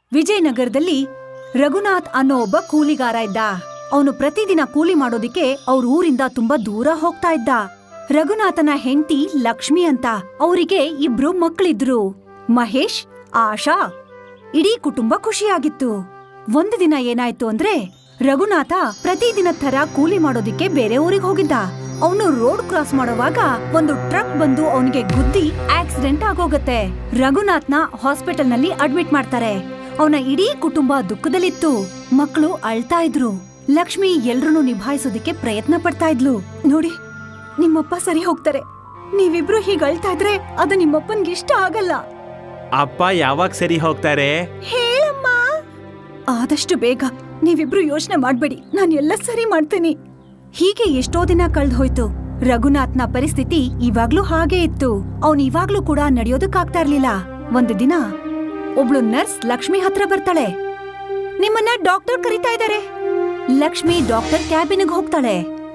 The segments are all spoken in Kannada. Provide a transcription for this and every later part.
ವಿಜಯನಗರದಲ್ಲಿ ರಘುನಾಥ್ ಅನ್ನೋ ಒಬ್ಬ ಕೂಲಿಗಾರ ಇದ್ದ ಅವನು ಪ್ರತಿದಿನ ಕೂಲಿ ಮಾಡೋದಿಕ್ಕೆ ಅವ್ರ ಊರಿಂದ ತುಂಬಾ ದೂರ ಹೋಗ್ತಾ ಇದ್ದ ರಘುನಾಥನ ಹೆಂಡತಿ ಲಕ್ಷ್ಮಿ ಅಂತ ಅವರಿಗೆ ಇಬ್ರು ಮಕ್ಕಳಿದ್ರು ಮಹೇಶ್ ಆಶಾ ಇಡೀ ಕುಟುಂಬ ಖುಷಿಯಾಗಿತ್ತು ಒಂದು ದಿನ ಏನಾಯ್ತು ಅಂದ್ರೆ ರಘುನಾಥ ಪ್ರತಿದಿನ ತರ ಕೂಲಿ ಮಾಡೋದಿಕ್ಕೆ ಬೇರೆ ಊರಿಗೆ ಹೋಗಿದ್ದ ಅವನು ರೋಡ್ ಕ್ರಾಸ್ ಮಾಡುವಾಗ ಒಂದು ಟ್ರಕ್ ಬಂದು ಅವನಿಗೆ ಗುದ್ದಿ ಆಕ್ಸಿಡೆಂಟ್ ಆಗೋಗತ್ತೆ ರಘುನಾಥ್ನ ಹಾಸ್ಪಿಟಲ್ ನಲ್ಲಿ ಅಡ್ಮಿಟ್ ಮಾಡ್ತಾರೆ ಅವನ ಇಡೀ ಕುಟುಂಬ ದುಃಖದಲ್ಲಿತ್ತು ಮಕ್ಕಳು ಅಳ್ತಾ ಇದ್ರು ಲಕ್ಷ್ಮಿ ಎಲ್ರನ್ನೂ ನಿಭಾಯಿಸೋದಿಕ್ಕೆ ಪ್ರಯತ್ನ ಪಡ್ತಾ ಇದ್ಲು ನೋಡಿ ನಿಮ್ಮಪ್ಪ ಸರಿ ಹೋಗ್ತಾರೆ ನೀವಿಬ್ರು ಹೀಗ್ ಅಳ್ತಾ ಇದ್ರೆ ಅದು ನಿಮ್ಮಪ್ಪನ್ಗೆ ಇಷ್ಟ ಆಗಲ್ಲ ಅಪ್ಪ ಯಾವಾಗ ಸರಿ ಹೋಗ್ತಾರೆ ಹೇಳಮ್ಮ ಆದಷ್ಟು ಬೇಗ ನೀವಿಬ್ರು ಯೋಚನೆ ಮಾಡ್ಬೇಡಿ ನಾನು ಎಲ್ಲ ಸರಿ ಮಾಡ್ತೀನಿ ಹೀಗೆ ಎಷ್ಟೋ ದಿನ ಕಳ್ದ್ ಹೋಯ್ತು ರಘುನಾಥ್ನ ಪರಿಸ್ಥಿತಿ ಇವಾಗ್ಲೂ ಹಾಗೆ ಇತ್ತು ಅವನ್ ಇವಾಗ್ಲೂ ಕೂಡ ನಡೆಯೋದಕ್ಕಾಗ್ತಾ ಇರ್ಲಿಲ್ಲ ಒಂದು ದಿನ ಒಬ್ಳು ನರ್ಸ್ ಲಕ್ಷ್ಮಿ ಹತ್ರ ಬರ್ತಾಳೆ ನಿಮ್ಮನ್ನ ಡಾಕ್ಟರ್ ಕರೀತಾ ಇದ್ದಾರೆ ಲಕ್ಷ್ಮಿ ಡಾಕ್ಟರ್ ಕ್ಯಾಬಿನ್ಗೆ ಹೋಗ್ತಾಳೆ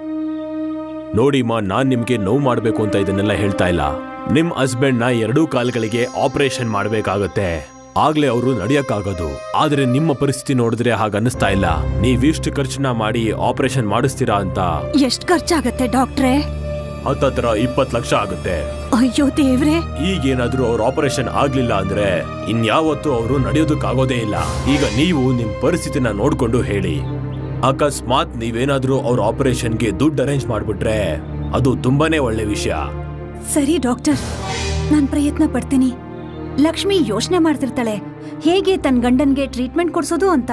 ನೋಡಿಮ್ಮ ನಾನ್ ನಿಮ್ಗೆ ನೋವು ಮಾಡ್ಬೇಕು ಅಂತ ಇದನ್ನೆಲ್ಲ ಹೇಳ್ತಾ ಇಲ್ಲ ನಿಮ್ ಹಸ್ಬೆಂಡ್ ನ ಎರಡೂ ಕಾಲ್ಗಳಿಗೆ ಆಪರೇಷನ್ ಮಾಡ್ಬೇಕಾಗತ್ತೆ ಆಗ್ಲೇ ಅವರು ನಡಿಯಕ್ಕಾಗೋದು ಆದ್ರೆ ನಿಮ್ಮ ಪರಿಸ್ಥಿತಿ ನೋಡಿದ್ರೆ ಹಾಗ ಅನ್ನಿಸ್ತಾ ಇಲ್ಲ ನೀವಿಷ್ಟು ಖರ್ಚನ್ನ ಮಾಡಿ ಆಪರೇಷನ್ ಮಾಡಿಸ್ತೀರಾ ಅಂತ ಎಷ್ಟ್ ಖರ್ಚಾಗತ್ತೆ ಡಾಕ್ಟ್ರೇ ಹತ್ತತ್ರ ಇಪ್ಪತ್ ಲಕ್ಷ ಆಗುತ್ತೆ ಅಯ್ಯೋ ದೇವ್ರೆ ಈಗೇನಾದ್ರೂ ಅವ್ರ ಆಪರೇಷನ್ ಆಗ್ಲಿಲ್ಲ ಅಂದ್ರೆ ಇನ್ಯಾವತ್ತೂ ಅವರು ನಡೆಯೋದಕ್ಕಾಗೋದೇ ಇಲ್ಲ ಈಗ ನೀವು ನಿಮ್ ಪರಿಸ್ಥಿತಿನ ನೋಡ್ಕೊಂಡು ಹೇಳಿ ಅಕಸ್ಮಾತ್ ನೀವೇನಾದ್ರೂ ಅವ್ರ ಆಪರೇಷನ್ಗೆ ದುಡ್ಡು ಅರೇಂಜ್ ಮಾಡ್ಬಿಟ್ರೆ ಅದು ತುಂಬಾನೇ ಒಳ್ಳೆ ವಿಷಯ ಸರಿ ಡಾಕ್ಟರ್ ನಾನ್ ಪ್ರಯತ್ನ ಪಡ್ತೀನಿ ಲಕ್ಷ್ಮಿ ಯೋಚನೆ ಮಾಡ್ತಿರ್ತಾಳೆ ಹೇಗೆ ತನ್ ಗಂಡನ್ಗೆ ಟ್ರೀಟ್ಮೆಂಟ್ ಕೊಡ್ಸೋದು ಅಂತ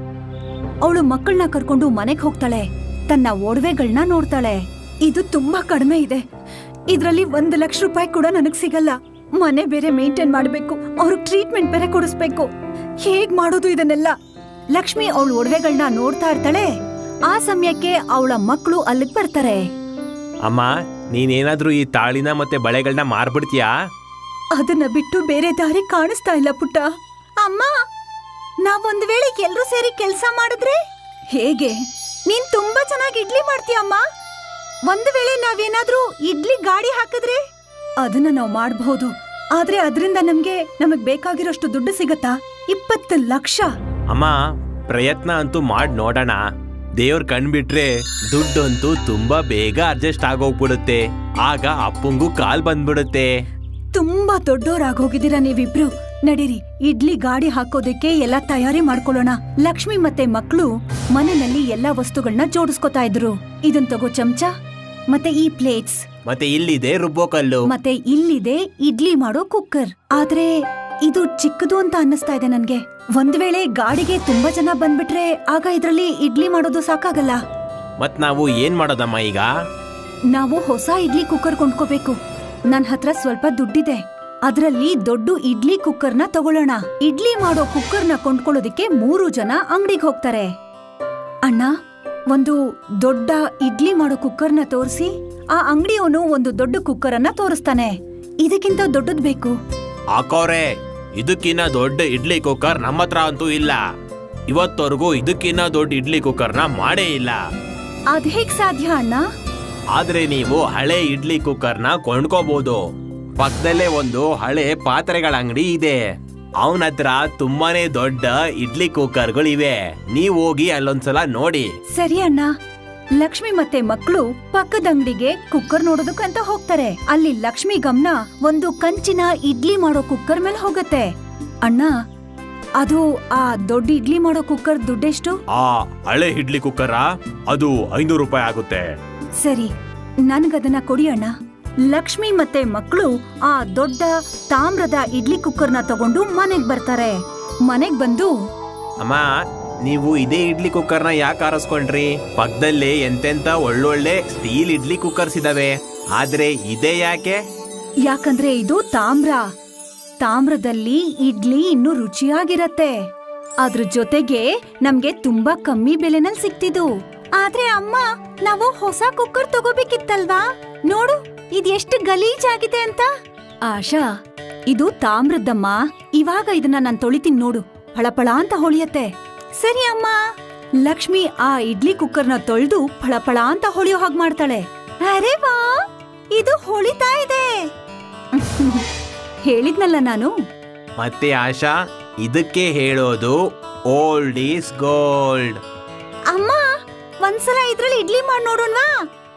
ಅವಳು ಮಕ್ಕಳನ್ನ ಕರ್ಕೊಂಡು ಮನೆಗ್ ಹೋಗ್ತಾಳೆ ತನ್ನ ಒಡವೆಗಳನ್ನ ನೋಡ್ತಾಳೆ ಇದು ತುಂಬಾ ಕಡಿಮೆ ಇದೆ ಇದ್ರಲ್ಲಿ ಒಂದ್ ಲಕ್ಷ ರೂಪಾಯಿ ಕೂಡ ನನಗ್ ಸಿಗಲ್ಲ ಮನೆ ಬೇರೆ ಮೇಂಟೈನ್ ಮಾಡ್ಬೇಕು ಅವ್ರಿಗೆ ಟ್ರೀಟ್ಮೆಂಟ್ ಬೇರೆ ಕೊಡಿಸ್ಬೇಕು ಹೇಗ್ ಮಾಡೋದು ಇದನ್ನೆಲ್ಲ ಲಕ್ಷ್ಮಿ ಅವಳ ಒಡವೆಗಳನ್ನ ನೋಡ್ತಾ ಇರ್ತಾಳೆ ಆ ಸಮಯಕ್ಕೆ ಅವಳ ಮಕ್ಕಳು ಅಲ್ಲಿಗ್ ಬರ್ತಾರೆ ಅಮ್ಮ ನೀನೇನಾದ್ರೂ ಈ ತಾಳಿನ ಮತ್ತೆ ಬಳೆಗಳನ್ನ ಮಾರ್ಬಿಡ್ತೀಯಾ ಅದನ್ನ ಬಿಟ್ಟು ಬೇರೆ ದಾರಿ ಕಾಣಿಸ್ತಾ ಇಲ್ಲ ಪುಟ್ಟ ಅಮ್ಮ ನಾವೊಂದ್ ವೇಳೆ ಎಲ್ರೂ ಸೇರಿ ಕೆಲ್ಸ ಮಾಡಿದ್ರೆ ಹೇಗೆ ನೀನ್ ತುಂಬಾ ಚೆನ್ನಾಗಿ ಇಡ್ಲಿ ಮಾಡ್ತೀಯಮ್ಮ ಒಂದ್ ವೇಳೆ ನಾವೇನಾದ್ರೂ ಇಡ್ಲಿ ಗಾಡಿ ಹಾಕಿದ್ರೆ ಅದನ್ನ ನಾವು ಮಾಡಬಹುದು ಆದ್ರೆ ಅದರಿಂದ ನಮ್ಗೆ ನಮಗ್ ಬೇಕಾಗಿರೋಷ್ಟು ದುಡ್ಡು ಸಿಗತ್ತಾ ಇಪ್ಪತ್ತು ಲಕ್ಷ ಅಮ್ಮ ಪ್ರಯತ್ನ ಅಂತೂ ಮಾಡ್ ನೋಡೋಣ ದೇವ್ರ ಕಣ್ಬಿಟ್ರೆ ದುಡ್ಡು ಅಂತೂ ತುಂಬಾ ಬೇಗ ಅಡ್ಜಸ್ಟ್ ಆಗೋಗ್ಬಿಡುತ್ತೆ ಆಗ ಅಪ್ಪಂಗೂ ಕಾಲ್ ಬಂದ್ಬಿಡುತ್ತೆ ತುಂಬಾ ದೊಡ್ಡೋರಾಗೋಗಿದ್ದೀರಾ ನೀವಿಬ್ರು ನಡೀರಿ ಇಡ್ಲಿ ಗಾಡಿ ಹಾಕೋದಕ್ಕೆ ಎಲ್ಲ ತಯಾರಿ ಮಾಡ್ಕೊಳ್ಳೋಣ ಲಕ್ಷ್ಮಿ ಮತ್ತೆ ಮಕ್ಕಳು ಮನೆಯಲ್ಲಿ ಎಲ್ಲಾ ವಸ್ತುಗಳನ್ನ ಜೋಡಿಸ್ಕೊತಾ ಇದ್ರು ಇದನ್ ತಗೋ ಚಮಚ ಮತ್ತೆ ಈ ಪ್ಲೇಟ್ಸ್ ಮತ್ತೆ ಇಲ್ಲಿದೆ ರುಬ್ಬೋ ಕಲ್ಲು ಮತ್ತೆ ಇಲ್ಲಿದೆ ಇಡ್ಲಿ ಮಾಡೋ ಕುಕ್ಕರ್ ಆದ್ರೆ ಇದು ಚಿಕ್ಕದು ಅಂತ ಅನ್ನಿಸ್ತಾ ಇದೆ ನನ್ಗೆ ಒಂದ್ ವೇಳೆ ಗಾಡಿಗೆ ತುಂಬಾ ಜನ ಬಂದ್ಬಿಟ್ರೆ ಆಗ ಇದ್ರಲ್ಲಿ ಇಡ್ಲಿ ಮಾಡೋದು ಸಾಕಾಗಲ್ಲ ಮತ್ ನಾವು ಏನ್ ಮಾಡೋದಮ್ಮ ಈಗ ನಾವು ಹೊಸ ಇಡ್ಲಿ ಕುಕ್ಕರ್ ಕೊಂಡ್ಕೋಬೇಕು ನನ್ ಹತ್ರ ಸ್ವಲ್ಪ ದುಡ್ಡಿದೆ ಅದ್ರಲ್ಲಿ ದೊಡ್ಡ ಇಡ್ಲಿ ಕುಕ್ಕರ್ನ ತಗೊಳ್ಳೋಣ ಇಡ್ಲಿ ಮಾಡೋ ಕುಕ್ಕರ್ನ ಕೊಂಡ್ಕೊಳ್ಳೋದಿಕ್ಕೆ ಮೂರು ಜನ ಅಂಗಡಿಗೆ ಹೋಗ್ತಾರೆ ಅಣ್ಣ ಒಂದು ದೊಡ್ಡ ಇಡ್ಲಿ ಮಾಡೋ ಕುಕ್ಕರ್ನ ತೋರಿಸಿ ಆ ಅಂಗಡಿಯವನು ಒಂದು ದೊಡ್ಡ ಕುಕ್ಕರ್ ಅನ್ನ ತೋರಿಸ್ತಾನೆ ಇದಕ್ಕಿಂತ ದೊಡ್ಡದ್ ಬೇಕು ಹಾಕೋರೆ ಇದಕ್ಕಿನ್ನ ದೊಡ್ಡ ಇಡ್ಲಿ ಕುಕ್ಕರ್ ನಮ್ಮ ಹತ್ರ ಅಂತೂ ಇಲ್ಲ ಇವತ್ತವರೆಗೂ ಇದಕ್ಕಿನ್ನ ದೊಡ್ಡ ಇಡ್ಲಿ ಕುಕ್ಕರ್ನ ಮಾಡೇ ಇಲ್ಲ ಅದ್ ಹೇಗ್ ಸಾಧ್ಯ ಅಣ್ಣ ಆದ್ರೆ ನೀವು ಹಳೆ ಇಡ್ಲಿ ಕುಕ್ಕರ್ನ ಕೊಂಡ್ಕೋಬಹುದು ಪಕ್ಕದಲ್ಲೇ ಒಂದು ಹಳೆ ಪಾತ್ರೆಗಳ ಅಂಗಡಿ ಇದೆ ಅವನ ಹತ್ರ ತುಂಬಾನೇ ದೊಡ್ಡ ಇಡ್ಲಿ ಕುಕ್ಕರ್ಗಳಿವೆ ನೀವ್ ಹೋಗಿ ಅಲ್ಲೊಂದ್ಸಲ ನೋಡಿ ಸರಿ ಅಣ್ಣ ಲಕ್ಷ್ಮಿ ಮತ್ತೆ ಮಕ್ಕಳು ಪಕ್ಕದ ಅಂಗಡಿಗೆ ಕುಕ್ಕರ್ ನೋಡೋದಕ್ಕಂತ ಹೋಗ್ತಾರೆ ಅಲ್ಲಿ ಲಕ್ಷ್ಮಿ ಗಮನ ಒಂದು ಕಂಚಿನ ಇಡ್ಲಿ ಮಾಡೋ ಕುಕ್ಕರ್ ಮೇಲೆ ಹೋಗತ್ತೆ ಅಣ್ಣ ಅದು ಆ ದೊಡ್ಡ ಇಡ್ಲಿ ಮಾಡೋ ಕುಕ್ಕರ್ ದುಡ್ಡೆಷ್ಟು ಆ ಹಳೆ ಇಡ್ಲಿ ಕುಕ್ಕರ ಅದು ಐನೂರು ರೂಪಾಯಿ ಆಗುತ್ತೆ ಸರಿ ನನ್ಗದನ್ನ ಕೊಡಿ ಅಣ್ಣ ಲಕ್ಷ್ಮಿ ಮತ್ತೆ ಮಕ್ಕಳು ಆ ದೊಡ್ಡ ತಾಮ್ರದ ಇಡ್ಲಿ ಕುಕ್ಕರ್ನ ತಗೊಂಡು ಮನೆಗ್ ಬರ್ತಾರೆ ಮನೆಗ್ ಬಂದು ಅಮ್ಮ ನೀವು ಇದೇ ಇಡ್ಲಿ ಕುಕ್ಕರ್ನ ಯಾಕೆ ಆರಿಸ್ಕೊಂಡ್ರಿ ಪಕ್ಕದಲ್ಲೇ ಎಂತೆಂತ ಒಳ್ಳೊಳ್ಳೆ ಸ್ಟೀಲ್ ಇಡ್ಲಿ ಕುಕ್ಕರ್ಸ್ ಇದಾವೆ ಆದ್ರೆ ಇದೇ ಯಾಕೆ ಯಾಕಂದ್ರೆ ಇದು ತಾಮ್ರ ತಾಮ್ರದಲ್ಲಿ ಇಡ್ಲಿ ಇನ್ನೂ ರುಚಿಯಾಗಿರತ್ತೆ ಅದ್ರ ಜೊತೆಗೆ ನಮ್ಗೆ ತುಂಬಾ ಕಮ್ಮಿ ಬೆಲೆನಲ್ಲಿ ಸಿಕ್ತಿದ್ದು ಆದ್ರೆ ಅಮ್ಮ ನಾವು ಹೊಸ ಕುಕ್ಕರ್ ತಗೋಬೇಕಿತ್ತಲ್ವಾ ನೋಡು ಇದೆಷ್ಟು ಗಲೀಜಾಗಿದೆ ಅಂತ ಆಶಾ ಇದು ತಾಮ್ರದ್ದಮ್ಮ ಇವಾಗ ಇದನ್ನ ನಾನ್ ತೊಳಿತೀನಿ ನೋಡು ಫಳಫಳ ಅಂತ ಹೊಳಿಯತ್ತೆ ಸರಿ ಅಮ್ಮ ಲಕ್ಷ್ಮಿ ಆ ಇಡ್ಲಿ ಕುಕ್ಕರ್ನ ತೊಳೆದು ಫಳಫಳ ಅಂತ ಹೊಳಿಯೋ ಹಾಗೆ ಮಾಡ್ತಾಳೆ ಅರೆ ವಾ ಇದು ಹೊಳಿತಾ ಇದೆ ಹೇಳಿದ್ನಲ್ಲ ನಾನು ಮತ್ತೆ ಆಶಾ ಇದಕ್ಕೆ ಹೇಳೋದು ಓಲ್ಡ್ ಈಸ್ ಗೋಲ್ಡ್ ಅಮ್ಮ ಒಂದ್ಸಲ ಇದ್ರಲ್ಲಿ ಇಡ್ಲಿ ಮಾಡಿ ನೋಡೋಣವಾ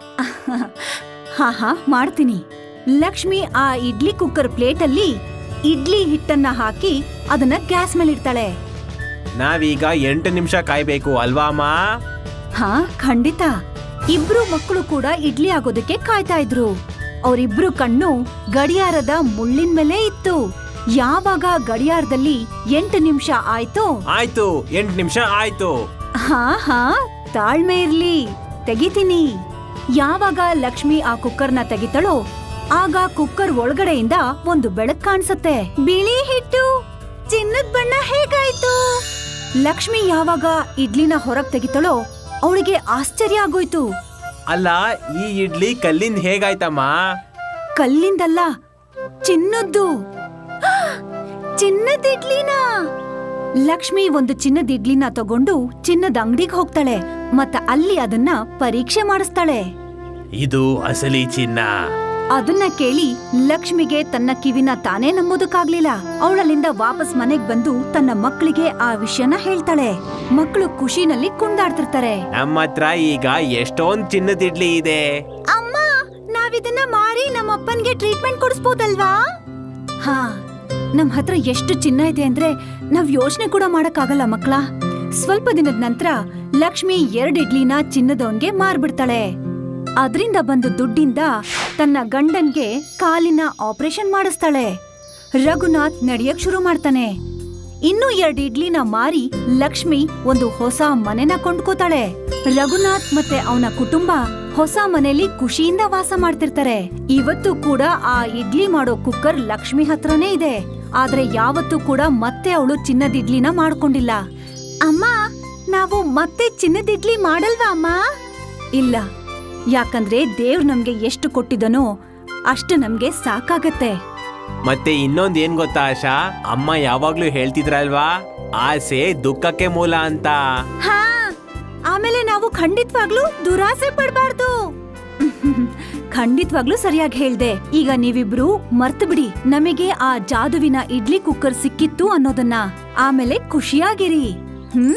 ಹಾ ಹಾ ಮಾಡ್ತೀನಿ ಲಕ್ಷ್ಮಿ ಆ ಇಡ್ಲಿ ಕುಕ್ಕರ್ ಪ್ಲೇಟ್ ಅಲ್ಲಿ ಇಡ್ಲಿ ಹಿಟ್ಟನ್ನ ಹಾಕಿ ಅದನ್ನ ಗ್ಯಾಸ್ ಮೇಲೆ ಇಡ್ತಾಳೆ ನಾವೀಗ ಎಂಟು ನಿಮಿಷ ಕಾಯ್ಬೇಕು ಅಲ್ವಾ ಅಮ್ಮ ಹಾ ಖಂಡಿತ ಇಬ್ರು ಮಕ್ಕಳು ಕೂಡ ಇಡ್ಲಿ ಆಗೋದಕ್ಕೆ ಕಾಯ್ತಾ ಇದ್ರು ಅವರಿಬ್ರು ಕಣ್ಣು ಗಡಿಯಾರದ ಮುಳ್ಳಿನ ಮೇಲೆ ಇತ್ತು ಯಾವಾಗ ಗಡಿಯಾರದಲ್ಲಿ ಎಂಟು ನಿಮಿಷ ಆಯ್ತೋ ಆಯ್ತು ಎಂಟು ನಿಮಿಷ ಆಯ್ತು ಹಾ ಹಾ ತಾಳ್ಮೆ ಇರ್ಲಿ ತೆಗಿತೀನಿ ಯಾವಾಗ ಲಕ್ಷ್ಮಿ ಆ ಕುಕ್ಕರ್ನ ತೆಗಿತಾಳೋ ಆಗ ಕುಕ್ಕರ್ ಒಳಗಡೆಯಿಂದ ಒಂದು ಬೆಳಕ್ ಕಾಣಿಸತ್ತೆ ಬಿಳಿ ಹಿಟ್ಟು ಚಿನ್ನದ ಬಣ್ಣ ಹೇಗಾಯ್ತು ಲಕ್ಷ್ಮಿ ಯಾವಾಗ ಇಡ್ಲಿನ ಹೊರಗ್ ತೆಗಿತಾಳೋ ಅವಳಿಗೆ ಆಶ್ಚರ್ಯ ಆಗೋಯ್ತು ಅಲ್ಲ ಈ ಇಡ್ಲಿ ಕಲ್ಲಿಂದ ಹೇಗಾಯ್ತಮ್ಮ ಕಲ್ಲಿಂದಲ್ಲ ಚಿನ್ನದ್ದು ಚಿನ್ನದ ಇಡ್ಲಿನ ಲಕ್ಷ್ಮಿ ಒಂದು ಚಿನ್ನದ ಇಡ್ಲಿನ ತಗೊಂಡು ಚಿನ್ನದ ಅಂಗಡಿಗೆ ಹೋಗ್ತಾಳೆ ಮತ್ತ ಅಲ್ಲಿ ಅದನ್ನ ಪರೀಕ್ಷೆ ಮಾಡಿಸ್ತಾಳೆ ಇದು ಅಸಲಿ ಚಿನ್ನ ಅದನ್ನ ಕೇಳಿ ಲಕ್ಷ್ಮಿಗೆ ತನ್ನ ಕಿವಿನ ತಾನೇ ನಂಬೋದಕ್ಕಾಗ್ಲಿಲ್ಲ ಅವಳಲ್ಲಿಂದ ವಾಪಸ್ ಮನೆಗ್ ಬಂದು ತನ್ನ ಮಕ್ಕಳಿಗೆ ಆ ವಿಷಯನ ಹೇಳ್ತಾಳೆ ಮಕ್ಕಳು ಖುಷಿನಲ್ಲಿ ಕುಂದಾಡ್ತಿರ್ತಾರೆ ನಮ್ಮ ಹತ್ರ ಈಗ ಎಷ್ಟೊಂದ್ ಚಿನ್ನದ ಇಡ್ಲಿ ಇದೆ ಅಮ್ಮ ನಾವಿದನ್ನ ಮಾರಿ ನಮ್ಮ ಅಪ್ಪನ್ಗೆ ಟ್ರೀಟ್ಮೆಂಟ್ ಕೊಡಿಸ್ಬೋದಲ್ವಾ ಹಾ ನಮ್ ಹತ್ರ ಎಷ್ಟು ಚಿನ್ನ ಇದೆ ಅಂದ್ರೆ ನಾವ್ ಯೋಚನೆ ಕೂಡ ಮಾಡಕ್ಕಾಗಲ್ಲ ಮಕ್ಳ ಸ್ವಲ್ಪ ದಿನದ ನಂತರ ಲಕ್ಷ್ಮಿ ಎರಡ್ ಇಡ್ಲಿನ ಚಿನ್ನದವನ್ಗೆ ಮಾರ್ಬಿಡ್ತಾಳೆ ಅದ್ರಿಂದ ಬಂದ ದುಡ್ಡಿಂದ ತನ್ನ ಗಂಡನ್ಗೆ ಕಾಲಿನ ಆಪರೇಷನ್ ಮಾಡಿಸ್ತಾಳೆ ರಘುನಾಥ್ ನಡೆಯಕ್ ಶುರು ಮಾಡ್ತಾನೆ ಇನ್ನು ಎರಡ್ ಇಡ್ಲಿನ ಮಾರಿ ಲಕ್ಷ್ಮಿ ಒಂದು ಹೊಸ ಮನೆನ ಕೊಂಡ್ಕೋತಾಳೆ ರಘುನಾಥ್ ಮತ್ತೆ ಅವನ ಕುಟುಂಬ ಹೊಸ ಮನೆಯಲ್ಲಿ ಖುಷಿಯಿಂದ ವಾಸ ಮಾಡ್ತಿರ್ತಾರೆ ಇವತ್ತು ಕೂಡ ಆ ಇಡ್ಲಿ ಮಾಡೋ ಕುಕ್ಕರ್ ಲಕ್ಷ್ಮಿ ಹತ್ರನೇ ಇದೆ ಆದ್ರೆ ಯಾವತ್ತೂ ಕೂಡ ಮತ್ತೆ ಅವಳು ಚಿನ್ನದ ಇಡ್ಲಿನ ಮಾಡ್ಕೊಂಡಿಲ್ಲ ಅಮ್ಮ ನಾವು ಮತ್ತೆ ಚಿನ್ನದ ಇಡ್ಲಿ ಮಾಡಲ್ವಾ ಅಮ್ಮ ಇಲ್ಲ ಯಾಕಂದ್ರೆ ದೇವ್ರು ನಮ್ಗೆ ಎಷ್ಟು ಕೊಟ್ಟಿದನೋ ಅಷ್ಟು ನಮ್ಗೆ ಸಾಕಾಗತ್ತೆ ಮತ್ತೆ ಇನ್ನೊಂದ್ ಏನ್ ಗೊತ್ತಾ ಆಶಾ ಅಮ್ಮ ಯಾವಾಗ್ಲೂ ಹೇಳ್ತಿದ್ರಲ್ವಾ ಆಸೆ ದುಃಖಕ್ಕೆ ಮೂಲ ಅಂತ ಹಾ ಆಮೇಲೆ ನಾವು ಖಂಡಿತವಾಗ್ಲೂ ದುರಾಸೆ ಪಡಬಾರ್ದು ಖಂಡಿತವಾಗ್ಲೂ ಸರಿಯಾಗಿ ಹೇಳ್ದೆ ಈಗ ನೀವಿಬ್ರು ಮರ್ತು ಬಿಡಿ ನಮಗೆ ಆ ಜಾದುವಿನ ಇಡ್ಲಿ ಕುಕ್ಕರ್ ಸಿಕ್ಕಿತ್ತು ಅನ್ನೋದನ್ನ ಆಮೇಲೆ ಖುಷಿಯಾಗಿರಿ ಹ್ಮ್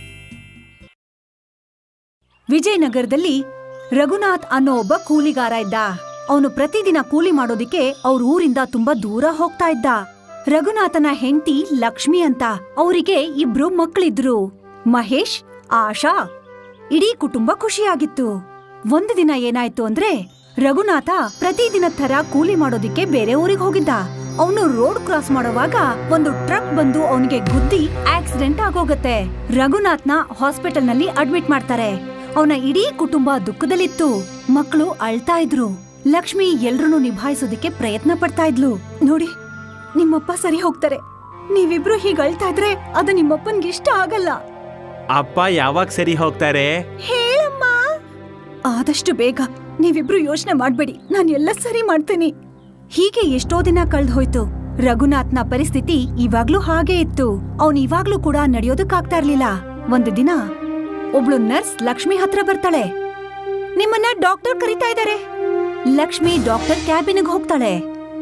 ವಿಜಯನಗರದಲ್ಲಿ ರಘುನಾಥ್ ಅನ್ನೋ ಒಬ್ಬ ಕೂಲಿಗಾರ ಇದ್ದ ಅವನು ಪ್ರತಿದಿನ ಕೂಲಿ ಮಾಡೋದಿಕ್ಕೆ ಅವ್ರ ಊರಿಂದ ತುಂಬಾ ದೂರ ಹೋಗ್ತಾ ಇದ್ದ ರಘುನಾಥನ ಹೆಂಡತಿ ಲಕ್ಷ್ಮಿ ಅಂತ ಅವರಿಗೆ ಇಬ್ರು ಮಕ್ಕಳಿದ್ರು ಮಹೇಶ್ ಆಶಾ ಇಡೀ ಕುಟುಂಬ ಖುಷಿಯಾಗಿತ್ತು ಒಂದು ದಿನ ಏನಾಯ್ತು ಅಂದ್ರೆ ರಘುನಾಥ ಪ್ರತಿದಿನ ತರ ಕೂಲಿ ಮಾಡೋದಿಕ್ಕೆ ಬೇರೆ ಊರಿಗೆ ಹೋಗಿದ್ದ ಅವನು ರೋಡ್ ಕ್ರಾಸ್ ಮಾಡುವಾಗ ಒಂದು ಟ್ರಕ್ ಬಂದು ಅವನಿಗೆ ಗುದ್ದಿ ಆಕ್ಸಿಡೆಂಟ್ ಆಗೋಗತ್ತೆ ರಘುನಾಥ್ನ ಹಾಸ್ಪಿಟಲ್ ನಲ್ಲಿ ಅಡ್ಮಿಟ್ ಮಾಡ್ತಾರೆ ಅವನ ಇಡೀ ಕುಟುಂಬ ದುಃಖದಲ್ಲಿತ್ತು ಮಕ್ಕಳು ಅಳ್ತಾ ಇದ್ರು ಲಕ್ಷ್ಮಿ ಎಲ್ರನ್ನೂ ನಿಭಾಯಿಸೋದಿಕ್ಕೆ ಪ್ರಯತ್ನ ಪಡ್ತಾ ಇದ್ಲು ನೋಡಿ ನಿಮ್ಮಪ್ಪ ಸರಿ ಹೋಗ್ತಾರೆ ನೀವಿಬ್ರು ಹೀಗ್ ಅಳ್ತಾ ಇದ್ರೆ ಅದು ನಿಮ್ಮಪ್ಪನ್ಗೆ ಇಷ್ಟ ಆಗಲ್ಲ ಅಪ್ಪ ಯಾವಾಗ ಸರಿ ಹೋಗ್ತಾರೆ ಹೇಳಮ್ಮ ಆದಷ್ಟು ಬೇಗ ನೀವಿಬ್ರು ಯೋಚನೆ ಮಾಡ್ಬೇಡಿ ನಾನು ಎಲ್ಲ ಸರಿ ಮಾಡ್ತೀನಿ ಹೀಗೆ ಎಷ್ಟೋ ದಿನ ಕಳ್ದ್ ಹೋಯ್ತು ರಘುನಾಥ್ನ ಪರಿಸ್ಥಿತಿ ಇವಾಗ್ಲೂ ಹಾಗೆ ಇತ್ತು ಅವನ್ ಇವಾಗ್ಲೂ ಕೂಡ ನಡೆಯೋದಕ್ಕಾಗ್ತಾ ಇರ್ಲಿಲ್ಲ ಒಂದು ದಿನ ಒಬ್ಳು ನರ್ಸ್ ಲಕ್ಷ್ಮಿ ಹತ್ರ ಬರ್ತಾಳೆ ನಿಮ್ಮನ್ನ ಡಾಕ್ಟರ್ ಕರಿತಾ ಇದ್ದಾರೆ ಲಕ್ಷ್ಮಿ ಡಾಕ್ಟರ್ ಕ್ಯಾಬಿನ್ಗೆ ಹೋಗ್ತಾಳೆ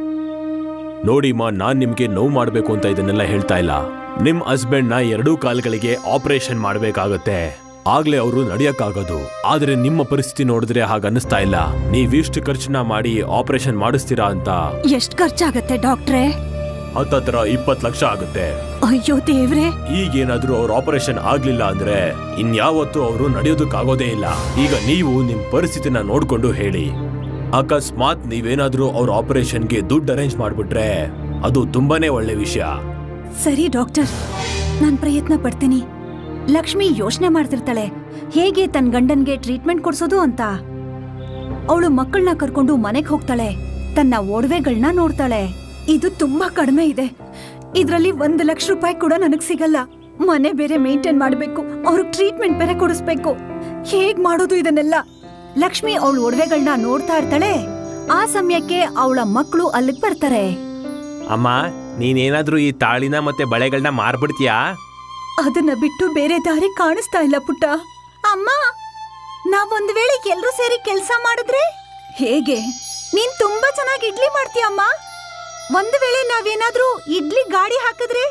ನೋಡಿಮ್ಮ ನಾನ್ ನಿಮ್ಗೆ ನೋವು ಮಾಡ್ಬೇಕು ಅಂತ ಇದನ್ನೆಲ್ಲ ಹೇಳ್ತಾ ಇಲ್ಲ ನಿಮ್ ಹಸ್ಬೆಂಡ್ ನ ಎರಡೂ ಕಾಲ್ಗಳಿಗೆ ಆಪರೇಷನ್ ಮಾಡ್ಬೇಕಾಗತ್ತೆ ಆಗ್ಲೇ ಅವರು ನಡೆಯಕ್ಕಾಗೋದು ಆದ್ರೆ ನಿಮ್ಮ ಪರಿಸ್ಥಿತಿ ನೋಡಿದ್ರೆ ಹಾಗ ಅನ್ನಿಸ್ತಾ ಇಲ್ಲ ನೀವಿಷ್ಟು ಖರ್ಚನ್ನ ಮಾಡಿ ಆಪರೇಷನ್ ಮಾಡಿಸ್ತೀರಾ ಅಂತ ಎಷ್ಟ್ ಖರ್ಚಾಗತ್ತೆ ಡಾಕ್ಟ್ರೇ ಹತ್ತತ್ರ ಇಪ್ಪತ್ ಲಕ್ಷ ಆಗುತ್ತೆ ಅಯ್ಯೋ ದೇವ್ರೆ ಈಗೇನಾದ್ರೂ ಅವ್ರ ಆಪರೇಷನ್ ಆಗ್ಲಿಲ್ಲ ಅಂದ್ರೆ ಇನ್ಯಾವತ್ತೂ ಅವರು ನಡೆಯೋದಕ್ಕಾಗೋದೇ ಇಲ್ಲ ಈಗ ನೀವು ನಿಮ್ ಪರಿಸ್ಥಿತಿನ ನೋಡ್ಕೊಂಡು ಹೇಳಿ ಅಕಸ್ಮಾತ್ ನೀವೇನಾದ್ರೂ ಅವ್ರ ಆಪರೇಷನ್ಗೆ ದುಡ್ಡು ಅರೇಂಜ್ ಮಾಡ್ಬಿಟ್ರೆ ಅದು ತುಂಬಾನೇ ಒಳ್ಳೆ ವಿಷಯ ಸರಿ ಡಾಕ್ಟರ್ ನಾನ್ ಪ್ರಯತ್ನ ಪಡ್ತೀನಿ ಲಕ್ಷ್ಮಿ ಯೋಚನೆ ಮಾಡ್ತಿರ್ತಾಳೆ ಹೇಗೆ ತನ್ನ ಗಂಡನ್ಗೆ ಟ್ರೀಟ್ಮೆಂಟ್ ಕೊಡ್ಸೋದು ಅಂತ ಅವಳು ಮಕ್ಕಳನ್ನ ಕರ್ಕೊಂಡು ಮನೆಗ್ ಹೋಗ್ತಾಳೆ ತನ್ನ ಒಡವೆಗಳನ್ನ ನೋಡ್ತಾಳೆ ಇದು ತುಂಬಾ ಕಡಿಮೆ ಇದೆ ಇದ್ರಲ್ಲಿ ಒಂದು ಲಕ್ಷ ರೂಪಾಯಿ ಕೂಡ ನನಗ್ ಸಿಗಲ್ಲ ಮನೆ ಬೇರೆ ಮೇಂಟೈನ್ ಮಾಡ್ಬೇಕು ಅವ್ರಿಗೆ ಟ್ರೀಟ್ಮೆಂಟ್ ಬೇರೆ ಕೊಡಿಸ್ಬೇಕು ಹೇಗ್ ಮಾಡೋದು ಇದನ್ನೆಲ್ಲ ಲಕ್ಷ್ಮಿ ಅವಳ ಒಡವೆಗಳನ್ನ ನೋಡ್ತಾ ಇರ್ತಾಳೆ ಆ ಸಮಯಕ್ಕೆ ಅವಳ ಮಕ್ಕಳು ಅಲ್ಲಿಗ್ ಬರ್ತಾರೆ ಅಮ್ಮ ನೀನೇನಾದ್ರೂ ಈ ತಾಳಿನ ಮತ್ತೆ ಬಳೆಗಳನ್ನ ಮಾರ್ಬಿಡ್ತೀಯಾ ಅದನ್ನ ಬಿಟ್ಟು ಬೇರೆ ದಾರಿ ಕಾಣಿಸ್ತಾ ಇಲ್ಲ ಪುಟ್ಟ ಅಮ್ಮ ನಾವೊಂದ್ ವೇಳೆ ಎಲ್ರೂ ಸೇರಿ ಕೆಲ್ಸ ಮಾಡಿದ್ರೆ ಹೇಗೆ ನೀನ್ ತುಂಬಾ ಚೆನ್ನಾಗಿ ಇಡ್ಲಿ ಮಾಡ್ತೀಯ ಅಮ್ಮ ಒಂದ್ ವೇಳೆ ನಾವೇನಾದ್ರೂ ಇಡ್ಲಿ ಗಾಡಿ ಹಾಕಿದ್ರೆ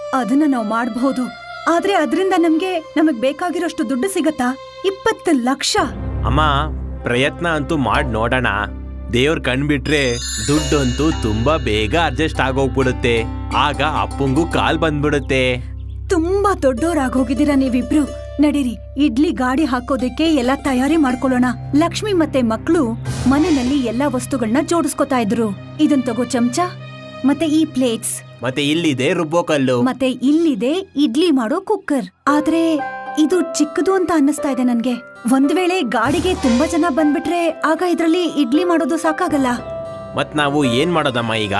ಅದನ್ನ ನಾವು ಮಾಡಬಹುದು ಆದ್ರೆ ಅದರಿಂದ ನಮ್ಗೆ ನಮಗ್ ಬೇಕಾಗಿರೋಷ್ಟು ದುಡ್ಡು ಸಿಗತ್ತಾ ಇಪ್ಪತ್ತು ಲಕ್ಷ ಅಮ್ಮ ಪ್ರಯತ್ನ ಅಂತೂ ಮಾಡಿ ನೋಡೋಣ ದೇವ್ರ ಕಣ್ಬಿಟ್ರೆ ದುಡ್ಡಂತೂ ತುಂಬಾ ಬೇಗ ಅಡ್ಜಸ್ಟ್ ಆಗೋಗ್ಬಿಡುತ್ತೆ ಆಗ ಅಪ್ಪಂಗೂ ಕಾಲ್ ಬಂದ್ಬಿಡುತ್ತೆ ತುಂಬಾ ದೊಡ್ಡೋರಾಗೋಗಿದ್ದೀರಾ ನೀವಿಬ್ರು ನಡೀರಿ ಇಡ್ಲಿ ಗಾಡಿ ಹಾಕೋದಕ್ಕೆ ಎಲ್ಲ ತಯಾರಿ ಮಾಡ್ಕೊಳ್ಳೋಣ ಲಕ್ಷ್ಮಿ ಮತ್ತೆ ಮಕ್ಳು ಮನೆಯಲ್ಲಿ ಎಲ್ಲಾ ವಸ್ತುಗಳನ್ನ ಜೋಡಿಸ್ಕೊತಾ ಇದ್ರು ಇದನ್ ತಗೋ ಚಮಚ ಮತ್ತೆ ಈ ಪ್ಲೇಟ್ಸ್ ಮತ್ತೆ ಇಲ್ಲಿದೆ ರುಬ್ಬೋ ಕಲ್ಲು ಮತ್ತೆ ಇಲ್ಲಿದೆ ಇಡ್ಲಿ ಮಾಡೋ ಕುಕ್ಕರ್ ಆದ್ರೆ ಇದು ಚಿಕ್ಕದು ಅಂತ ಅನ್ನಿಸ್ತಾ ಇದೆ ನನ್ಗೆ ಒಂದ್ ವೇಳೆ ಗಾಡಿಗೆ ತುಂಬಾ ಜನ ಬಂದ್ಬಿಟ್ರೆ ಆಗ ಇದ್ರಲ್ಲಿ ಇಡ್ಲಿ ಮಾಡೋದು ಸಾಕಾಗಲ್ಲ ಮತ್ ನಾವು ಏನ್ ಮಾಡೋದಮ್ಮ ಈಗ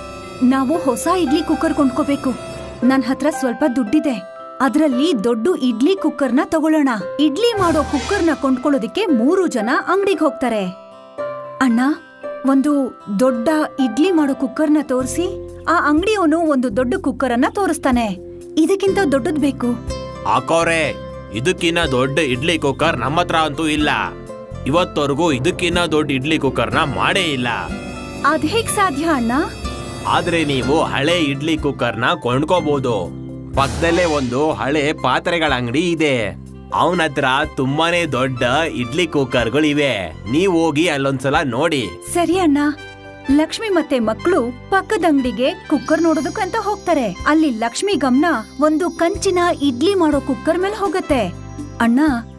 ನಾವು ಹೊಸ ಇಡ್ಲಿ ಕುಕ್ಕರ್ ಕೊಂಡ್ಕೋಬೇಕು ನನ್ ಹತ್ರ ಸ್ವಲ್ಪ ದುಡ್ಡಿದೆ ಅದ್ರಲ್ಲಿ ದೊಡ್ಡ ಇಡ್ಲಿ ಕುಕ್ಕರ್ನ ತಗೊಳ್ಳೋಣ ಇಡ್ಲಿ ಮಾಡೋ ಕುಕ್ಕರ್ನ ಕೊಂಡ್ಕೊಳ್ಳೋದಿಕ್ಕೆ ಮೂರು ಜನ ಅಂಗಡಿಗೆ ಹೋಗ್ತಾರೆ ಅಣ್ಣ ಒಂದು ದೊಡ್ಡ ಇಡ್ಲಿ ಮಾಡೋ ಕುಕ್ಕರ್ನ ತೋರಿಸಿ ಆ ಅಂಗಡಿಯವನು ಒಂದು ದೊಡ್ಡ ಕುಕ್ಕರ್ ಅನ್ನ ತೋರಿಸ್ತಾನೆ ಇದಕ್ಕಿಂತ ದೊಡ್ಡದ್ ಬೇಕು ಹಾಕೋರೆ ಇದಕ್ಕಿನ್ನ ದೊಡ್ಡ ಇಡ್ಲಿ ಕುಕ್ಕರ್ ನಮ್ಮ ಹತ್ರ ಅಂತೂ ಇಲ್ಲ ಇವತ್ತವರೆಗೂ ಇದಕ್ಕಿನ್ನ ದೊಡ್ಡ ಇಡ್ಲಿ ಕುಕ್ಕರ್ನ ಮಾಡೇ ಇಲ್ಲ ಅದ್ ಹೇಗ್ ಸಾಧ್ಯ ಅಣ್ಣ ಆದ್ರೆ ನೀವು ಹಳೆ ಇಡ್ಲಿ ಕುಕ್ಕರ್ನ ಕೊಂಡ್ಕೋಬಹುದು ಪಕ್ಕದಲ್ಲೇ ಒಂದು ಹಳೆ ಪಾತ್ರೆಗಳ ಅಂಗಡಿ ಇದೆ ಅವನ ಹತ್ರ ತುಂಬಾನೇ ದೊಡ್ಡ ಇಡ್ಲಿ ಕುಕ್ಕರ್ಗಳಿವೆ ನೀವ್ ಹೋಗಿ ಅಲ್ಲೊಂದ್ಸಲ ನೋಡಿ ಸರಿ ಅಣ್ಣ ಲಕ್ಷ್ಮಿ ಮತ್ತೆ ಮಕ್ಕಳು ಪಕ್ಕದ ಅಂಗಡಿಗೆ ಕುಕ್ಕರ್ ನೋಡೋದಕ್ಕಂತ ಹೋಗ್ತಾರೆ ಅಲ್ಲಿ ಲಕ್ಷ್ಮಿ ಗಮನ ಒಂದು ಕಂಚಿನ ಇಡ್ಲಿ ಮಾಡೋ ಕುಕ್ಕರ್ ಮೇಲೆ ಹೋಗತ್ತೆ ಅಣ್ಣ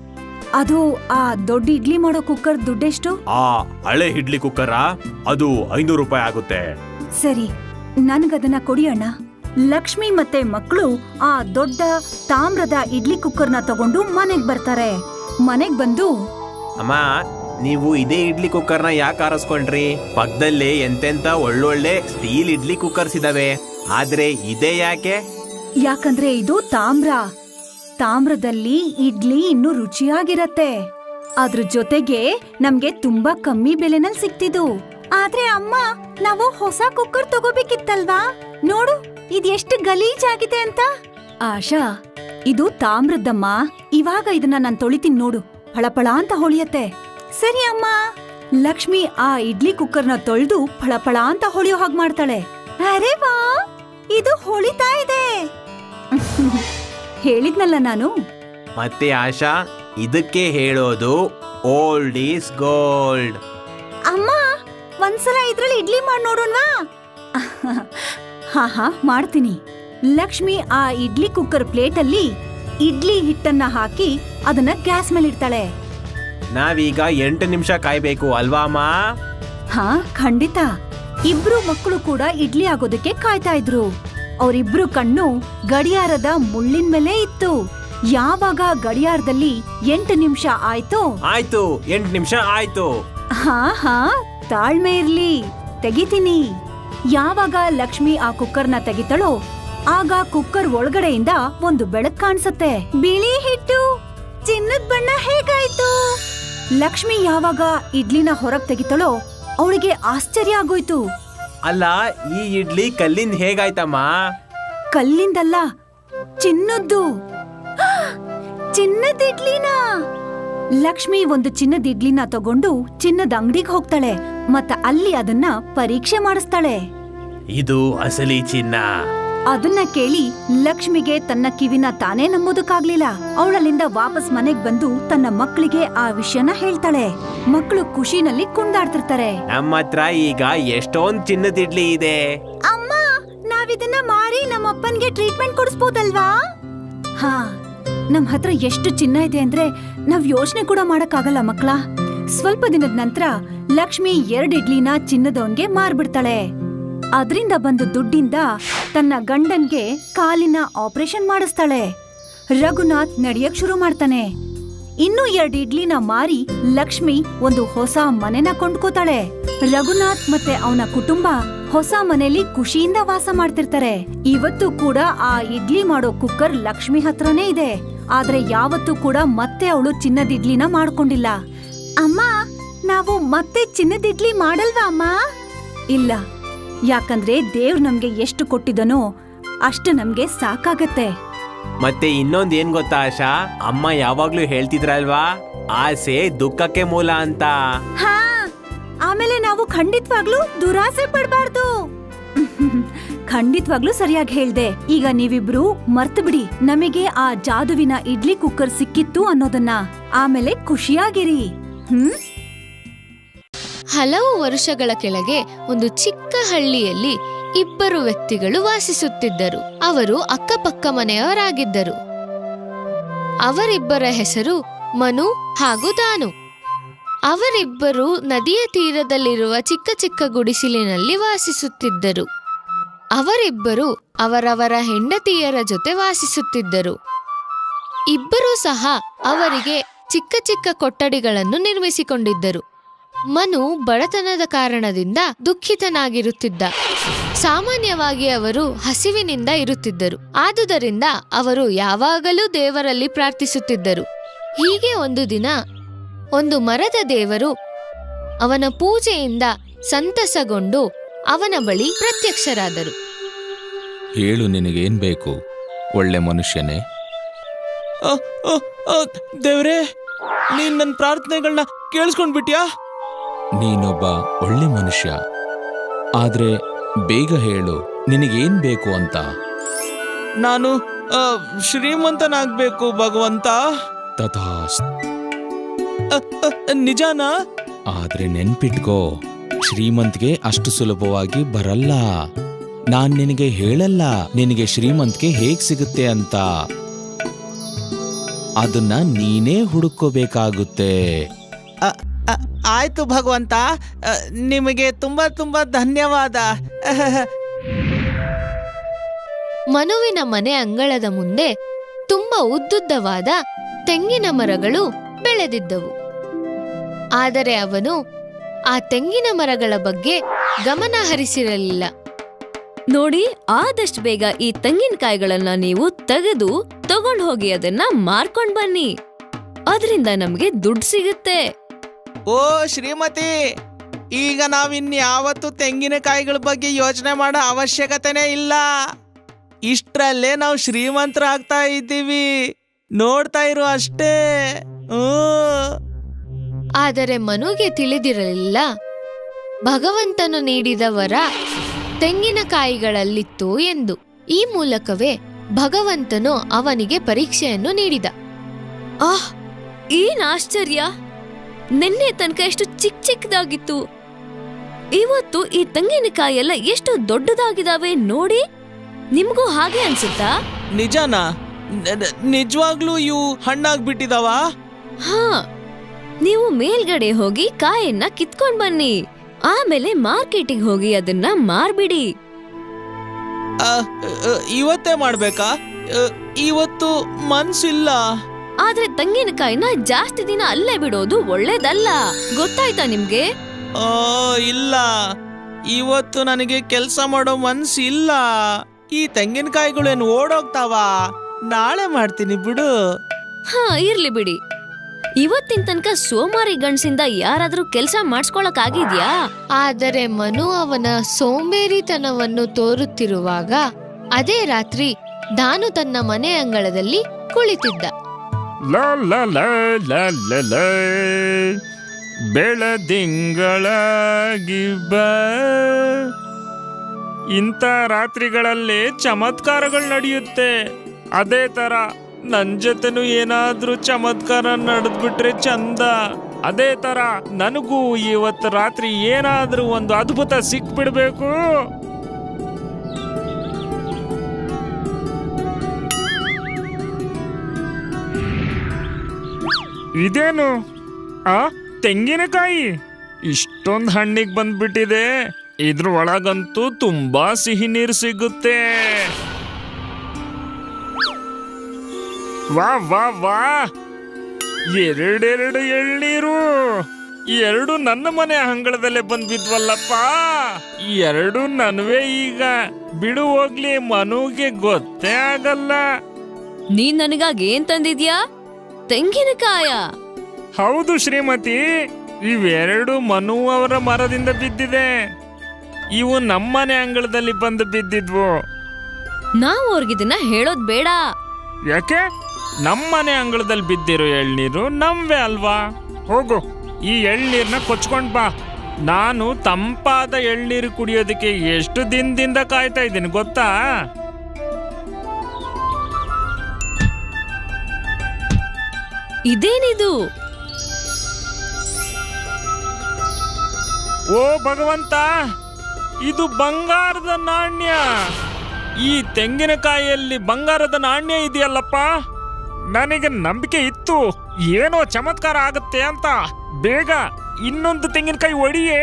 ಅದು ಆ ದೊಡ್ಡ ಇಡ್ಲಿ ಮಾಡೋ ಕುಕ್ಕರ್ ದುಡ್ಡೆಷ್ಟು ಆ ಹಳೆ ಇಡ್ಲಿ ಕುಕ್ಕರ ಅದು ಐನೂರು ರೂಪಾಯಿ ಆಗುತ್ತೆ ಸರಿ ನನ್ಗದನ್ನ ಕೊಡಿ ಅಣ್ಣ ಲಕ್ಷ್ಮಿ ಮತ್ತೆ ಮಕ್ಕಳು ಆ ದೊಡ್ಡ ತಾಮ್ರದ ಇಡ್ಲಿ ಕುಕ್ಕರ್ನ ತಗೊಂಡು ಮನೆಗ್ ಬರ್ತಾರೆ ಮನೆಗ್ ಬಂದು ಅಮ್ಮ ನೀವು ಇದೇ ಇಡ್ಲಿ ಕುಕ್ಕರ್ನ ಯಾಕೆ ಆರಿಸ್ಕೊಂಡ್ರಿ ಪಕ್ಕದಲ್ಲೇ ಎಂತೆಂತ ಒಳ್ಳೊಳ್ಳೆ ಸ್ಟೀಲ್ ಇಡ್ಲಿ ಕುಕ್ಕರ್ಸ್ ಇದಾವೆ ಆದ್ರೆ ಇದೇ ಯಾಕೆ ಯಾಕಂದ್ರೆ ಇದು ತಾಮ್ರ ತಾಮ್ರದಲ್ಲಿ ಇಡ್ಲಿ ಇನ್ನೂ ರುಚಿಯಾಗಿರತ್ತೆ ಅದ್ರ ಜೊತೆಗೆ ನಮ್ಗೆ ತುಂಬಾ ಕಮ್ಮಿ ಬೆಲೆನಲ್ಲಿ ಸಿಕ್ತಿದ್ದು ಆದ್ರೆ ಅಮ್ಮ ನಾವು ಹೊಸ ಕುಕ್ಕರ್ ತಗೋಬೇಕಿತ್ತಲ್ವಾ ನೋಡು ಇದೆಷ್ಟು ಗಲೀಜಾಗಿದೆ ಅಂತ ಆಶಾ ಇದು ತಾಮ್ರದ್ದಮ್ಮ ಇವಾಗ ಇದನ್ನ ನಾನ್ ತೊಳಿತೀನಿ ನೋಡು ಫಳಫಳ ಅಂತ ಹೊಳಿಯತ್ತೆ ಸರಿ ಅಮ್ಮ ಲಕ್ಷ್ಮಿ ಆ ಇಡ್ಲಿ ಕುಕ್ಕರ್ನ ತೊಳೆದು ಫಳಫಳ ಅಂತ ಹೊಳಿಯೋ ಹಾಗೆ ಮಾಡ್ತಾಳೆ ಅರೆ ವಾ ಇದು ಹೊಳಿತಾ ಇದೆ ಹೇಳಿದ್ನಲ್ಲ ನಾನು ಮತ್ತೆ ಆಶಾ ಇದಕ್ಕೆ ಹೇಳೋದು ಓಲ್ಡ್ ಈಸ್ ಗೋಲ್ಡ್ ಅಮ್ಮ ಒಂದ್ಸಲ ಇದ್ರಲ್ಲಿ ಇಡ್ಲಿ ಮಾಡಿ ನೋಡೋಣವಾ ಹಾ ಹಾ ಮಾಡ್ತೀನಿ ಲಕ್ಷ್ಮಿ ಆ ಇಡ್ಲಿ ಕುಕ್ಕರ್ ಪ್ಲೇಟಲ್ಲಿ ಇಡ್ಲಿ ಹಿಟ್ಟನ್ನ ಹಾಕಿ ಅದನ್ನ ಗ್ಯಾಸ್ ಮೇಲೆ ಇಡ್ತಾಳೆ ನಾವೀಗ ಎಂಟು ನಿಮಿಷ ಕಾಯ್ಬೇಕು ಅಲ್ವಾ ಅಮ್ಮ ಹಾ ಖಂಡಿತ ಇಬ್ರು ಮಕ್ಕಳು ಕೂಡ ಇಡ್ಲಿ ಆಗೋದಕ್ಕೆ ಕಾಯ್ತಾ ಇದ್ರು ಅವರಿಬ್ರು ಕಣ್ಣು ಗಡಿಯಾರದ ಮುಳ್ಳಿನ ಮೇಲೆ ಇತ್ತು ಯಾವಾಗ ಗಡಿಯಾರದಲ್ಲಿ ಎಂಟು ನಿಮಿಷ ಆಯ್ತೋ ಆಯ್ತು ಎಂಟು ನಿಮಿಷ ಆಯ್ತು ಹಾ ಹಾ ತಾಳ್ಮೆ ಇರ್ಲಿ ತೆಗಿತೀನಿ ಯಾವಾಗ ಲಕ್ಷ್ಮಿ ಆ ಕುಕ್ಕರ್ನ ತೆಗಿತಾಳೋ ಆಗ ಕುಕ್ಕರ್ ಒಳಗಡೆಯಿಂದ ಒಂದು ಬೆಳಕ್ ಕಾಣಿಸತ್ತೆ ಬಿಳಿ ಹಿಟ್ಟು ಚಿನ್ನದ ಬಣ್ಣ ಹೇಗಾಯ್ತು ಲಕ್ಷ್ಮಿ ಯಾವಾಗ ಇಡ್ಲಿನ ಹೊರಗ್ ತೆಗಿತಾಳೋ ಅವಳಿಗೆ ಆಶ್ಚರ್ಯ ಆಗೋಯ್ತು ಅಲ್ಲ ಈ ಇಡ್ಲಿ ಕಲ್ಲಿಂದ ಹೇಗಾಯ್ತಮ್ಮ ಕಲ್ಲಿಂದಲ್ಲ ಚಿನ್ನದ್ದು ಚಿನ್ನದ ಇಡ್ಲಿನ ಲಕ್ಷ್ಮಿ ಒಂದು ಚಿನ್ನದ ಇಡ್ಲಿನ ತಗೊಂಡು ಚಿನ್ನದ ಅಂಗಡಿಗೆ ಹೋಗ್ತಾಳೆ ಮತ್ತ ಅಲ್ಲಿ ಅದನ್ನ ಪರೀಕ್ಷೆ ಮಾಡಿಸ್ತಾಳೆ ಇದು ಅಸಲಿ ಚಿನ್ನ ಅದನ್ನ ಕೇಳಿ ಲಕ್ಷ್ಮಿಗೆ ತನ್ನ ಕಿವಿನ ತಾನೇ ನಂಬೋದಕ್ಕಾಗ್ಲಿಲ್ಲ ಅವಳಲ್ಲಿಂದ ವಾಪಸ್ ಮನೆಗ್ ಬಂದು ತನ್ನ ಮಕ್ಕಳಿಗೆ ಆ ವಿಷಯನ ಹೇಳ್ತಾಳೆ ಮಕ್ಕಳು ಖುಷಿನಲ್ಲಿ ಕುಂದಾಡ್ತಿರ್ತಾರೆ ನಮ್ಮ ಹತ್ರ ಈಗ ಎಷ್ಟೊಂದ್ ಚಿನ್ನದ ಇಡ್ಲಿ ಇದೆ ಅಮ್ಮ ನಾವಿದನ್ನ ಮಾರಿ ನಮ್ಮ ಅಪ್ಪನ್ಗೆ ಟ್ರೀಟ್ಮೆಂಟ್ ಕೊಡಿಸ್ಬೋದಲ್ವಾ ಹಾ ನಮ್ ಹತ್ರ ಎಷ್ಟು ಚಿನ್ನ ಇದೆ ಅಂದ್ರೆ ನಾವ್ ಯೋಚನೆ ಕೂಡ ಮಾಡಕ್ಕಾಗಲ್ಲ ಮಕ್ಳ ಸ್ವಲ್ಪ ದಿನದ ನಂತರ ಲಕ್ಷ್ಮಿ ಎರಡ್ ಇಡ್ಲಿನ ಚಿನ್ನದವನ್ಗೆ ಮಾರ್ಬಿಡ್ತಾಳೆ ಅದ್ರಿಂದ ಬಂದ ದುಡ್ಡಿಂದ ತನ್ನ ಗಂಡನ್ಗೆ ಕಾಲಿನ ಆಪರೇಷನ್ ಮಾಡಿಸ್ತಾಳೆ ರಘುನಾಥ್ ನಡಿಯಕ್ ಶುರು ಮಾಡ್ತಾನೆ ಇನ್ನೂ ಎರಡ್ ಇಡ್ಲಿನ ಮಾರಿ ಲಕ್ಷ್ಮಿ ಒಂದು ಹೊಸ ಮನೆನ ಕೊಂಡ್ಕೋತಾಳೆ ರಘುನಾಥ್ ಮತ್ತೆ ಅವನ ಕುಟುಂಬ ಹೊಸ ಮನೆಯಲ್ಲಿ ಖುಷಿಯಿಂದ ವಾಸ ಮಾಡ್ತಿರ್ತಾರೆ ಇವತ್ತು ಕೂಡ ಆ ಇಡ್ಲಿ ಮಾಡೋ ಕುಕ್ಕರ್ ಲಕ್ಷ್ಮಿ ಹತ್ರನೇ ಇದೆ ಆದ್ರೆ ಯಾವತ್ತೂ ಕೂಡ ಮತ್ತೆ ಅವಳು ಚಿನ್ನದ ಇಡ್ಲಿನ ಮಾಡ್ಕೊಂಡಿಲ್ಲ ಅಮ್ಮ ನಾವು ಮತ್ತೆ ಚಿನ್ನದ ಇಡ್ಲಿ ಮಾಡಲ್ವಾ ಅಮ್ಮ ಇಲ್ಲ ಯಾಕಂದ್ರೆ ದೇವ್ರ್ ನಮ್ಗೆ ಎಷ್ಟು ಕೊಟ್ಟಿದನೋ ಅಷ್ಟು ನಮ್ಗೆ ಸಾಕಾಗತ್ತೆ ಮತ್ತೆ ಇನ್ನೊಂದ್ ಏನ್ ಗೊತ್ತಾ ಆಶಾ ಅಮ್ಮ ಯಾವಾಗ್ಲೂ ಹೇಳ್ತಿದ್ರಲ್ವಾ ಆಸೆ ದುಃಖಕ್ಕೆ ಮೂಲ ಅಂತ ಹಾ ಆಮೇಲೆ ನಾವು ಖಂಡಿತವಾಗ್ಲೂ ದುರಾಸೆ ಪಡಬಾರ್ದು ಖಂಡಿತ್ವಾಗ್ಲೂ ಸರಿಯಾಗಿ ಹೇಳ್ದೆ ಈಗ ನೀವಿಬ್ರು ಮರ್ತು ಬಿಡಿ ನಮಗೆ ಆ ಜಾದುವಿನ ಇಡ್ಲಿ ಕುಕ್ಕರ್ ಸಿಕ್ಕಿತ್ತು ಅನ್ನೋದನ್ನ ಆಮೇಲೆ ಖುಷಿಯಾಗಿರಿ ಹ್ಮ್ ಹಲವು ವರ್ಷಗಳ ಕೆಳಗೆ ಒಂದು ಚಿಕ್ಕ ಹಳ್ಳಿಯಲ್ಲಿ ಇಬ್ಬರು ವ್ಯಕ್ತಿಗಳು ವಾಸಿಸುತ್ತಿದ್ದರು ಅವರು ಅಕ್ಕಪಕ್ಕ ಮನೆಯವರಾಗಿದ್ದರು ಅವರಿಬ್ಬರ ಹೆಸರು ಮನು ಹಾಗೂ ದಾನು ಅವರಿಬ್ಬರು ನದಿಯ ತೀರದಲ್ಲಿರುವ ಚಿಕ್ಕ ಚಿಕ್ಕ ಗುಡಿಸಿಲಿನಲ್ಲಿ ವಾಸಿಸುತ್ತಿದ್ದರು ಅವರಿಬ್ಬರು ಅವರವರ ಹೆಂಡತಿಯರ ಜೊತೆ ವಾಸಿಸುತ್ತಿದ್ದರು ಇಬ್ಬರೂ ಸಹ ಅವರಿಗೆ ಚಿಕ್ಕ ಚಿಕ್ಕ ಕೊಠಡಿಗಳನ್ನು ನಿರ್ಮಿಸಿಕೊಂಡಿದ್ದರು ಮನು ಬಡತನದ ಕಾರಣದಿಂದ ದುಃಖಿತನಾಗಿರುತ್ತಿದ್ದ ಸಾಮಾನ್ಯವಾಗಿ ಅವರು ಹಸಿವಿನಿಂದ ಇರುತ್ತಿದ್ದರು ಆದುದರಿಂದ ಅವರು ಯಾವಾಗಲೂ ದೇವರಲ್ಲಿ ಪ್ರಾರ್ಥಿಸುತ್ತಿದ್ದರು ಹೀಗೆ ಒಂದು ದಿನ ಒಂದು ಮರದ ದೇವರು ಅವನ ಪೂಜೆಯಿಂದ ಸಂತಸಗೊಂಡು ಅವನ ಬಳಿ ಪ್ರತ್ಯಕ್ಷರಾದರು ಹೇಳು ನಿನಗೇನ್ ಬೇಕು ಒಳ್ಳೆ ಮನುಷ್ಯನೇ ದೇವ್ರೇ ನೀನ್ ನನ್ನ ಪ್ರಾರ್ಥನೆಗಳನ್ನ ಕೇಳಿಸ್ಕೊಂಡ್ಬಿಟ್ಯಾ ನೀನೊಬ್ಬ ಒಳ್ಳೆ ಮನುಷ್ಯ ಆದ್ರೆ ಬೇಗ ಹೇಳು ನಿನಗೇನ್ ಬೇಕು ಅಂತ ನಾನು ಆ, ಶ್ರೀಮಂತನಾಗ್ಬೇಕು ಭಗವಂತ ತಥಾಸ್ ಅ, ಅ, ನಿಜಾನಾ ಆದ್ರೆ ನೆನ್ಪಿಟ್ಕೋ ಶ್ರೀಮಂತ್ಗೆ ಅಷ್ಟು ಸುಲಭವಾಗಿ ಬರಲ್ಲ ನಾನ್ ನಿನಗೆ ಹೇಳಲ್ಲ ನಿನಗೆ ಶ್ರೀಮಂತ್ಗೆ ಹೇಗ್ ಸಿಗುತ್ತೆ ಅಂತ ಅದನ್ನ ನೀನೇ ಹುಡುಕೋಬೇಕಾಗುತ್ತೆ ಅ, ಅ, ಆಯ್ತು ಭಗವಂತ ಅ, ನಿಮಗೆ ತುಂಬಾ ತುಂಬಾ ಧನ್ಯವಾದ ಮನುವಿನ ಮನೆ ಅಂಗಳದ ಮುಂದೆ ತುಂಬ ಉದ್ದುದ್ದವಾದ ತೆಂಗಿನ ಮರಗಳು ಬೆಳೆದಿದ್ದವು ಆದರೆ ಅವನು ಆ ತೆಂಗಿನ ಮರಗಳ ಬಗ್ಗೆ ಗಮನ ಹರಿಸಿರಲಿಲ್ಲ ನೋಡಿ ಆದಷ್ಟು ಬೇಗ ಈ ತೆಂಗಿನಕಾಯಿಗಳನ್ನ ನೀವು ತೆಗೆದು ತಗೊಂಡ್ ಹೋಗಿ ಅದನ್ನ ಮಾರ್ಕೊಂಡ್ ಬನ್ನಿ ಅದರಿಂದ ನಮ್ಗೆ ದುಡ್ಡು ಸಿಗುತ್ತೆ ಓ ಶ್ರೀಮತಿ ಈಗ ನಾವಿನ್ಯಾವತ್ತು ತೆಂಗಿನಕಾಯಿಗಳ ಬಗ್ಗೆ ಯೋಚನೆ ಮಾಡೋ ಅವಶ್ಯಕತೆನೇ ಇಲ್ಲ ಇಷ್ಟ್ರಲ್ಲೇ ನಾವು ಶ್ರೀಮಂತರಾಗ್ತಾ ಇದ್ದೀವಿ ನೋಡ್ತಾ ಇರು ಅಷ್ಟೇ ಹ್ಮ್. ಆದರೆ ಮನುಗೆ ತಿಳಿದಿರಲಿಲ್ಲ ಭಗವಂತನು ನೀಡಿದ ವರ ತೆಂಗಿನಕಾಯಿಗಳಲ್ಲಿತ್ತು ಎಂದು ಈ ಮೂಲಕವೇ ಭಗವಂತನು ಅವನಿಗೆ ಪರೀಕ್ಷೆಯನ್ನು ನೀಡಿದ ಆಹ್ ಏನ್ ಆಶ್ಚರ್ಯ ನಿನ್ನೆ ತನಕ ಎಷ್ಟು ಚಿಕ್ಕ ಚಿಕ್ಕದಾಗಿತ್ತು ಇವತ್ತು ಈ ತೆಂಗಿನಕಾಯಿ ಎಲ್ಲ ಎಷ್ಟು ದೊಡ್ಡದಾಗಿದಾವೆ ನೋಡಿ ನಿಮ್ಗೂ ಹಾಗೆ ಅನ್ಸುತ್ತಾ ನಿಜನಾ ನ- ನ- ನಿಜವಾಗ್ಲೂ ಇವು ಹಣ್ಣಾಗ್ಬಿಟ್ಟಿದಾವ ಹಾ ನೀವು ಮೇಲ್ಗಡೆ ಹೋಗಿ ಕಾಯನ್ನ ಕಿತ್ಕೊಂಡ್ ಬನ್ನಿ ಆಮೇಲೆ ಮಾರ್ಕೆಟಿಗೆ ಹೋಗಿ ಅದನ್ನ ಮಾರ್ಬಿಡಿ ಅ, ಅ, ಇವತ್ತೇ ಮಾಡ್ಬೇಕಾ ಅ, ಇವತ್ತು ಮನ್ಸಿಲ್ಲ ಆದ್ರೆ ತೆಂಗಿನಕಾಯಿನ ಜಾಸ್ತಿ ದಿನ ಅಲ್ಲೇ ಬಿಡೋದು ಒಳ್ಳೇದಲ್ಲ ಗೊತ್ತಾಯ್ತಾ ನಿಮ್ಗೆ ಆ, ಇಲ್ಲ ಇವತ್ತು ನನಗೆ ಕೆಲಸ ಮಾಡೋ ಮನ್ಸು ಇಲ್ಲ ಈ ತೆಂಗಿನಕಾಯಿಗಳೇನು ಓಡೋಗ್ತಾವ ನಾಳೆ ಮಾಡ್ತೀನಿ ಬಿಡು ಹಾ ಇರ್ಲಿ ಬಿಡಿ ಇವತ್ತಿನ ತನಕ ಸೋಮಾರಿ ಗಂಡ್ಸಿಂದ ಯಾರಾದ್ರೂ ಕೆಲ್ಸ ಮಾಡ್ಸ್ಕೊಳಕ್ ಆಗಿದ್ಯಾ ಆದರೆ ಮನು ಅವನ ಸೋಂಬೇರಿತನವನ್ನು ತೋರುತ್ತಿರುವಾಗ ಅದೇ ರಾತ್ರಿ ದಾನು ತನ್ನ ಮನೆ ಅಂಗಳದಲ್ಲಿ ಕುಳಿತಿದ್ದ ಲ ಲ ಲ ಲ ಲ ಲ ಬೆಳದಿಂಗಳಾಗಿ ಬಾ ಇಂಥ ರಾತ್ರಿಗಳಲ್ಲಿ ಚಮತ್ಕಾರಗಳು ನಡೆಯುತ್ತೆ ಅದೇ ತರ ನನ್ ಜೊತೆನೂ ಏನಾದ್ರೂ ಚಮತ್ಕಾರ ನಡೆದ್ಬಿಟ್ರೆ ಚಂದ ಅದೇ ತರ ನನಗೂ ಇವತ್ತು ರಾತ್ರಿ ಏನಾದ್ರೂ ಒಂದು ಅದ್ಭುತ ಸಿಕ್ಬಿಡ್ಬೇಕು ಇದೇನು ಆ ತೆಂಗಿನಕಾಯಿ ಇಷ್ಟೊಂದು ಹಣ್ಣಿಗೆ ಬಂದ್ಬಿಟ್ಟಿದೆ ಇದ್ರ ಒಳಗಂತೂ ತುಂಬಾ ಸಿಹಿ ನೀರು ಸಿಗುತ್ತೆ ವಾ ವಾ ವಾ ಎರಡೆರಡು ಎಳ್ನೀರು ಎರಡು ನನ್ನ ಮನೆ ಅಂಗಳದಲ್ಲೇ ಬಂದ್ಬಿದ್ವಲ್ಲಪ್ಪ ಎರಡು ನನ್ವೇ ಈಗ ಬಿಡು ಹೋಗ್ಲಿ ಮನುಗೆ ಗೊತ್ತೇ ಆಗಲ್ಲ ನೀನ್ ನನಗಾಗ ಏನ್ ತಂದಿದ್ಯಾ ತೆಂಗಿನಕಾಯ ಹೌದು ಶ್ರೀಮತಿ ಇವೆರಡು ಮನು ಅವರ ಮರದಿಂದ ಬಿದ್ದಿದೆ ಇವು ನಮ್ಮನೆ ಅಂಗಳದಲ್ಲಿ ಬಂದು ಬಿದ್ದಿದ್ವು ನಾವ್ ಅವ್ರಿಗಿದನ್ನ ಹೇಳೋದ್ ಬೇಡ ಯಾಕೆ ನಮ್ಮನೆ ಅಂಗಳದಲ್ಲಿ ಬಿದ್ದಿರೋ ಎಳ್ನೀರು ನಮ್ವೇ ಅಲ್ವಾ ಹೋಗು ಈ ಎಳ್ನೀರ್ನ ಕೊಚ್ಕೊಂಡ್ ಬಾ ನಾನು ತಂಪಾದ ಎಳ್ನೀರು ಕುಡಿಯೋದಕ್ಕೆ ಎಷ್ಟು ದಿನದಿಂದ ಕಾಯ್ತಾ ಇದ್ದೀನಿ ಗೊತ್ತಾ ಇದೇನಿದು ಓ ಭಗವಂತ ಇದು ಬಂಗಾರದ ನಾಣ್ಯ ಈ ತೆಂಗಿನಕಾಯಿಯಲ್ಲಿ ಬಂಗಾರದ ನಾಣ್ಯ ಇದೆಯಲ್ಲಪ್ಪ ನನಗೆ ನಂಬಿಕೆ ಇತ್ತು ಏನೋ ಚಮತ್ಕಾರ ಆಗುತ್ತೆ ಅಂತ ಬೇಗ ಇನ್ನೊಂದು ತೆಂಗಿನಕಾಯಿ ಒಡಿಯೇ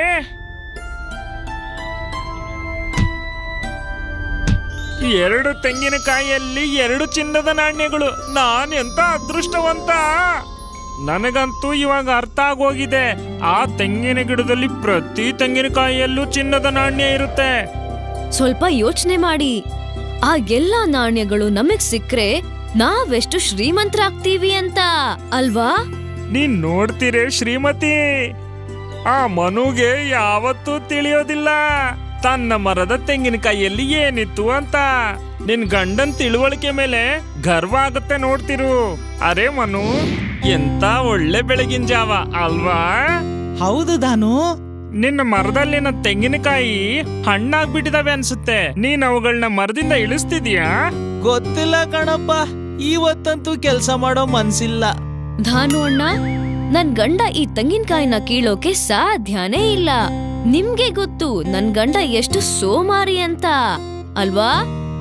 ಎರಡು ತೆಂಗಿನಕಾಯಿಯಲ್ಲಿ ಎರಡು ಚಿನ್ನದ ನಾಣ್ಯಗಳು ನಾನೆಂತ ಅದೃಷ್ಟವಂತ ನನಗಂತೂ ಇವಾಗ ಅರ್ಥ ಆಗೋಗಿದೆ ಆ ತೆಂಗಿನ ಗಿಡದಲ್ಲಿ ಪ್ರತಿ ತೆಂಗಿನಕಾಯಿಯಲ್ಲೂ ಚಿನ್ನದ ನಾಣ್ಯ ಇರುತ್ತೆ ಸ್ವಲ್ಪ ಯೋಚನೆ ಮಾಡಿ ಆ ಎಲ್ಲಾ ನಾಣ್ಯಗಳು ನಮಗ್ ಸಿಕ್ರೆ ನಾವೆಷ್ಟು ಶ್ರೀಮಂತರಾಗ್ತೀವಿ ಅಂತ ಅಲ್ವಾ ನೀನ್ ನೋಡ್ತೀರೇ ಶ್ರೀಮತಿ ಆ ಮನುಗೆ ಯಾವತ್ತೂ ತಿಳಿಯೋದಿಲ್ಲ ತನ್ನ ಮರದ ತೆಂಗಿನಕಾಯಿಯಲ್ಲಿ ಏನಿತ್ತು ಅಂತ ನಿನ್ ಗಂಡನ್ ತಿಳುವಳಿಕೆ ಮೇಲೆ ಗರ್ವ ಆಗತ್ತೆ ನೋಡ್ತಿರು ಅರೆ ಮನು ಎಂತ ಒಳ್ಳೆ ಬೆಳಗಿನ ಜಾವ ಅಲ್ವಾ ಹೌದು ದಾನು ನಿನ್ನ ಮರದಲ್ಲಿನ ತೆಂಗಿನಕಾಯಿ ಹಣ್ಣಾಗ್ಬಿಟ್ಟಿದಾವೆ ಅನ್ಸುತ್ತೆ ನೀನ್ ಅವುಗಳನ್ನ ಮರದಿಂದ ಇಳಿಸ್ತಿದ್ಯಾ ಗೊತ್ತಿಲ್ಲ ಕಣಪ್ಪ ಇವತ್ತಂತೂ ಕೆಲಸ ಮಾಡೋ ಮನ್ಸಿಲ್ಲ ಧಾನು ಅಣ್ಣ ನನ್ ಗಂಡ ಈ ತೆಂಗಿನಕಾಯಿನ ಕೀಳೋಕೆ ಸಾಧ್ಯನೇ ಇಲ್ಲ ನಿಮ್ಗೆ ಗೊತ್ತು ನನ್ ಗಂಡ ಎಷ್ಟು ಸೋಮಾರಿ ಅಂತ ಅಲ್ವಾ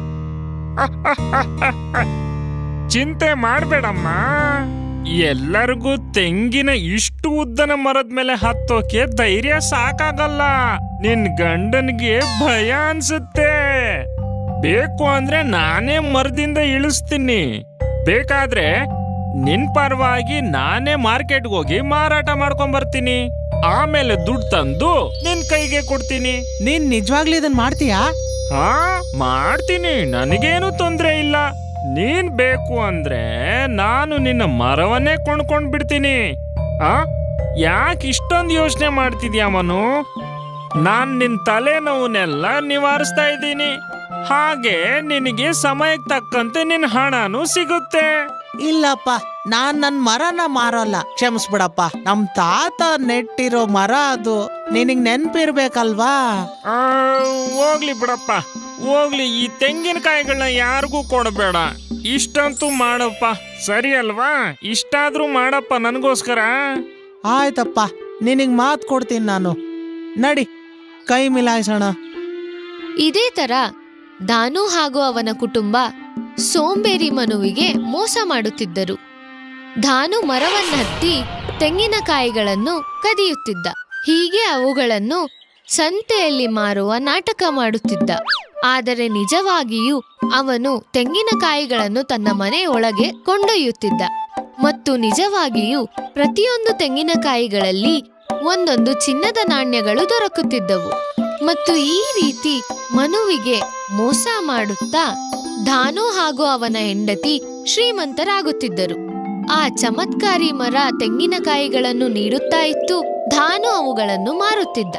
ಚಿಂತೆ ಮಾಡ್ಬೇಡಮ್ಮ ಎಲ್ಲರಿಗೂ ತೆಂಗಿನ ಇಷ್ಟು ಉದ್ದನ ಮರದ ಮೇಲೆ ಹತ್ತೋಕೆ ಧೈರ್ಯ ಸಾಕಾಗಲ್ಲ ನಿನ್ ಗಂಡನ್ಗೆ ಭಯ ಅನ್ಸುತ್ತೆ ಬೇಕು ಅಂದ್ರೆ ನಾನೇ ಮರದಿಂದ ಇಳಿಸ್ತೀನಿ ಬೇಕಾದ್ರೆ ನಿನ್ ಪರವಾಗಿ ನಾನೇ ಮಾರ್ಕೆಟ್ಗೆ ಹೋಗಿ ಮಾರಾಟ ಮಾಡ್ಕೊಂಡ್ ಬರ್ತೀನಿ ಆಮೇಲೆ ದುಡ್ಡು ತಂದು ನಿನ್ ಕೈಗೆ ಕೊಡ್ತೀನಿ ನೀನ್ ನಿಜವಾಗ್ಲೂ ಇದನ್ ಮಾಡ್ತೀಯಾ ಹಾ ಮಾಡ್ತೀನಿ ನನಗೇನು ತೊಂದ್ರೆ ಇಲ್ಲ ನೀನ್ ಬೇಕು ಅಂದ್ರೆ ನಾನು ನಿನ್ನ ಮರವನ್ನೇ ಕೊಂಡ್ಕೊಂಡ್ ಬಿಡ್ತೀನಿ ಆ ಯಾಕೆ ಇಷ್ಟೊಂದು ಯೋಚನೆ ಮಾಡ್ತಿದ್ಯಾ ಮನು ನಾನ್ ನಿನ್ ತಲೆನೋವನ್ನೆಲ್ಲ ನಿವಾರಿಸ್ತಾ ಇದ್ದೀನಿ ಹಾಗೆ ನಿನಗೆ ಸಮಯಕ್ಕೆ ತಕ್ಕಂತೆ ನಿನ್ ಹಣನೂ ಸಿಗುತ್ತೆ ಇಲ್ಲಪ್ಪ ನಾನ್ ನನ್ ಮರನ ಮಾರಲ್ಲ ಕ್ಷಮಿಸ್ಬಿಡಪ್ಪ ನಮ್ ತಾತ ನೆಟ್ಟಿರೋ ಮರ ಅದು ನಿನಗ್ ನೆನ್ಪಿರ್ಬೇಕಲ್ವಾ ಆ, ಹೋಗ್ಲಿ ಬಿಡಪ್ಪ ಹೋಗ್ಲಿ ಈ ತೆಂಗಿನಕಾಯಿಗಳನ್ನ ಯಾರಿಗೂ ಕೊಡಬೇಡ ಇಷ್ಟಂತೂ ಮಾಡಪ್ಪ ಸರಿ ಅಲ್ವಾ ಇಷ್ಟಾದ್ರೂ ಮಾಡಪ್ಪ ನನಗೋಸ್ಕರ ಆಯ್ತಪ್ಪ ನಿನಗ್ ಮಾತ್ ಕೊಡ್ತೀನಿ ನಾನು ನಡಿ ಕೈ ಮಿಲಾಯಿಸೋಣ ಇದೇ ತರ ದಾನು ಹಾಗೂ ಅವನ ಕುಟುಂಬ ಸೋಂಬೇರಿ ಮನುವಿಗೆ ಮೋಸ ಮಾಡುತ್ತಿದ್ದರು ದಾನು ಮರವನ್ನ ಹತ್ತಿ ತೆಂಗಿನಕಾಯಿಗಳನ್ನು ಕದಿಯುತ್ತಿದ್ದ ಹೀಗೆ ಅವುಗಳನ್ನು ಸಂತೆಯಲ್ಲಿ ಮಾರುವ ನಾಟಕ ಮಾಡುತ್ತಿದ್ದ ಆದರೆ ನಿಜವಾಗಿಯೂ ಅವನು ತೆಂಗಿನಕಾಯಿಗಳನ್ನು ತನ್ನ ಮನೆಯೊಳಗೆ ಕೊಂಡೊಯ್ಯುತ್ತಿದ್ದ ಮತ್ತು ನಿಜವಾಗಿಯೂ ಪ್ರತಿಯೊಂದು ತೆಂಗಿನಕಾಯಿಗಳಲ್ಲಿ ಒಂದೊಂದು ಚಿನ್ನದ ನಾಣ್ಯಗಳು ದೊರಕುತ್ತಿದ್ದವು ಮತ್ತು ಈ ರೀತಿ ಮನುವಿಗೆ ಮೋಸ ಮಾಡುತ್ತಾ ಧಾನು ಹಾಗೂ ಅವನ ಹೆಂಡತಿ ಶ್ರೀಮಂತರಾಗುತ್ತಿದ್ದರು ಆ ಚಮತ್ಕಾರಿ ಮರ ತೆಂಗಿನಕಾಯಿಗಳನ್ನು ನೀಡುತ್ತಾ ಇತ್ತು ಧಾನು ಅವುಗಳನ್ನು ಮಾರುತ್ತಿದ್ದ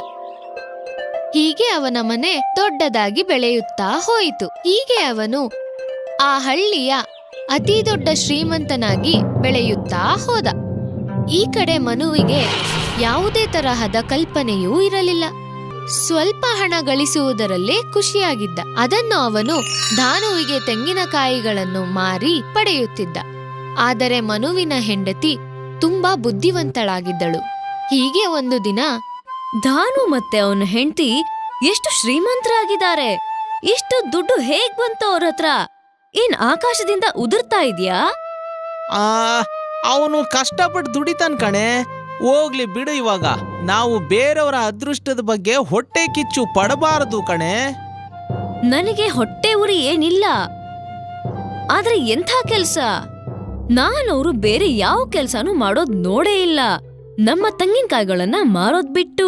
ಹೀಗೆ ಅವನ ಮನೆ ದೊಡ್ಡದಾಗಿ ಬೆಳೆಯುತ್ತಾ ಹೋಯಿತು ಹೀಗೆ ಅವನು ಆ ಹಳ್ಳಿಯ ಅತಿ ದೊಡ್ಡ ಶ್ರೀಮಂತನಾಗಿ ಬೆಳೆಯುತ್ತಾ ಹೋದ ಈ ಕಡೆ ಮನುವಿಗೆ ಯಾವುದೇ ತರಹದ ಕಲ್ಪನೆಯೂ ಇರಲಿಲ್ಲ ಸ್ವಲ್ಪ ಹಣ ಗಳಿಸುವುದರಲ್ಲೇ ಖುಷಿಯಾಗಿದ್ದ ಅದನ್ನು ಅವನು ಧಾನುವಿಗೆ ತೆಂಗಿನಕಾಯಿಗಳನ್ನು ಮಾರಿ ಪಡೆಯುತ್ತಿದ್ದ ಆದರೆ ಮನುವಿನ ಹೆಂಡತಿ ತುಂಬಾ ಬುದ್ಧಿವಂತಳಾಗಿದ್ದಳು ಹೀಗೆ ಒಂದು ದಿನ ಧಾನು ಮತ್ತೆ ಅವನ ಹೆಂಡತಿ ಎಷ್ಟು ಶ್ರೀಮಂತರಾಗಿದ್ದಾರೆ ಇಷ್ಟು ದುಡ್ಡು ಹೇಗ್ ಬಂತು ಅವ್ರ ಹತ್ರ ಏನ್ ಆಕಾಶದಿಂದ ಉದುರ್ತಾ ಇದ್ಯಾ ಆ ಅವನು ಕಷ್ಟಪಟ್ಟು ದುಡಿತಾನ್ ಕಣೆ ಹೋಗ್ಲಿ ಬಿಡು ಇವಾಗ ನಾವು ಬೇರೆಯವರ ಅದೃಷ್ಟದ ಬಗ್ಗೆ ಹೊಟ್ಟೆ ಕಿಚ್ಚು ಪಡಬಾರದು ಕಣೆ ನನಗೆ ಹೊಟ್ಟೆ ಉರಿ ಏನಿಲ್ಲ ಆದ್ರೆ ಎಂಥ ಕೆಲ್ಸ ನಾನವ್ರು ಬೇರೆ ಯಾವ ಕೆಲ್ಸನೂ ಮಾಡೋದ್ ನೋಡೇ ಇಲ್ಲ ನಮ್ಮ ತೆಂಗಿನಕಾಯಿಗಳನ್ನ ಮಾರೋದ್ ಬಿಟ್ಟು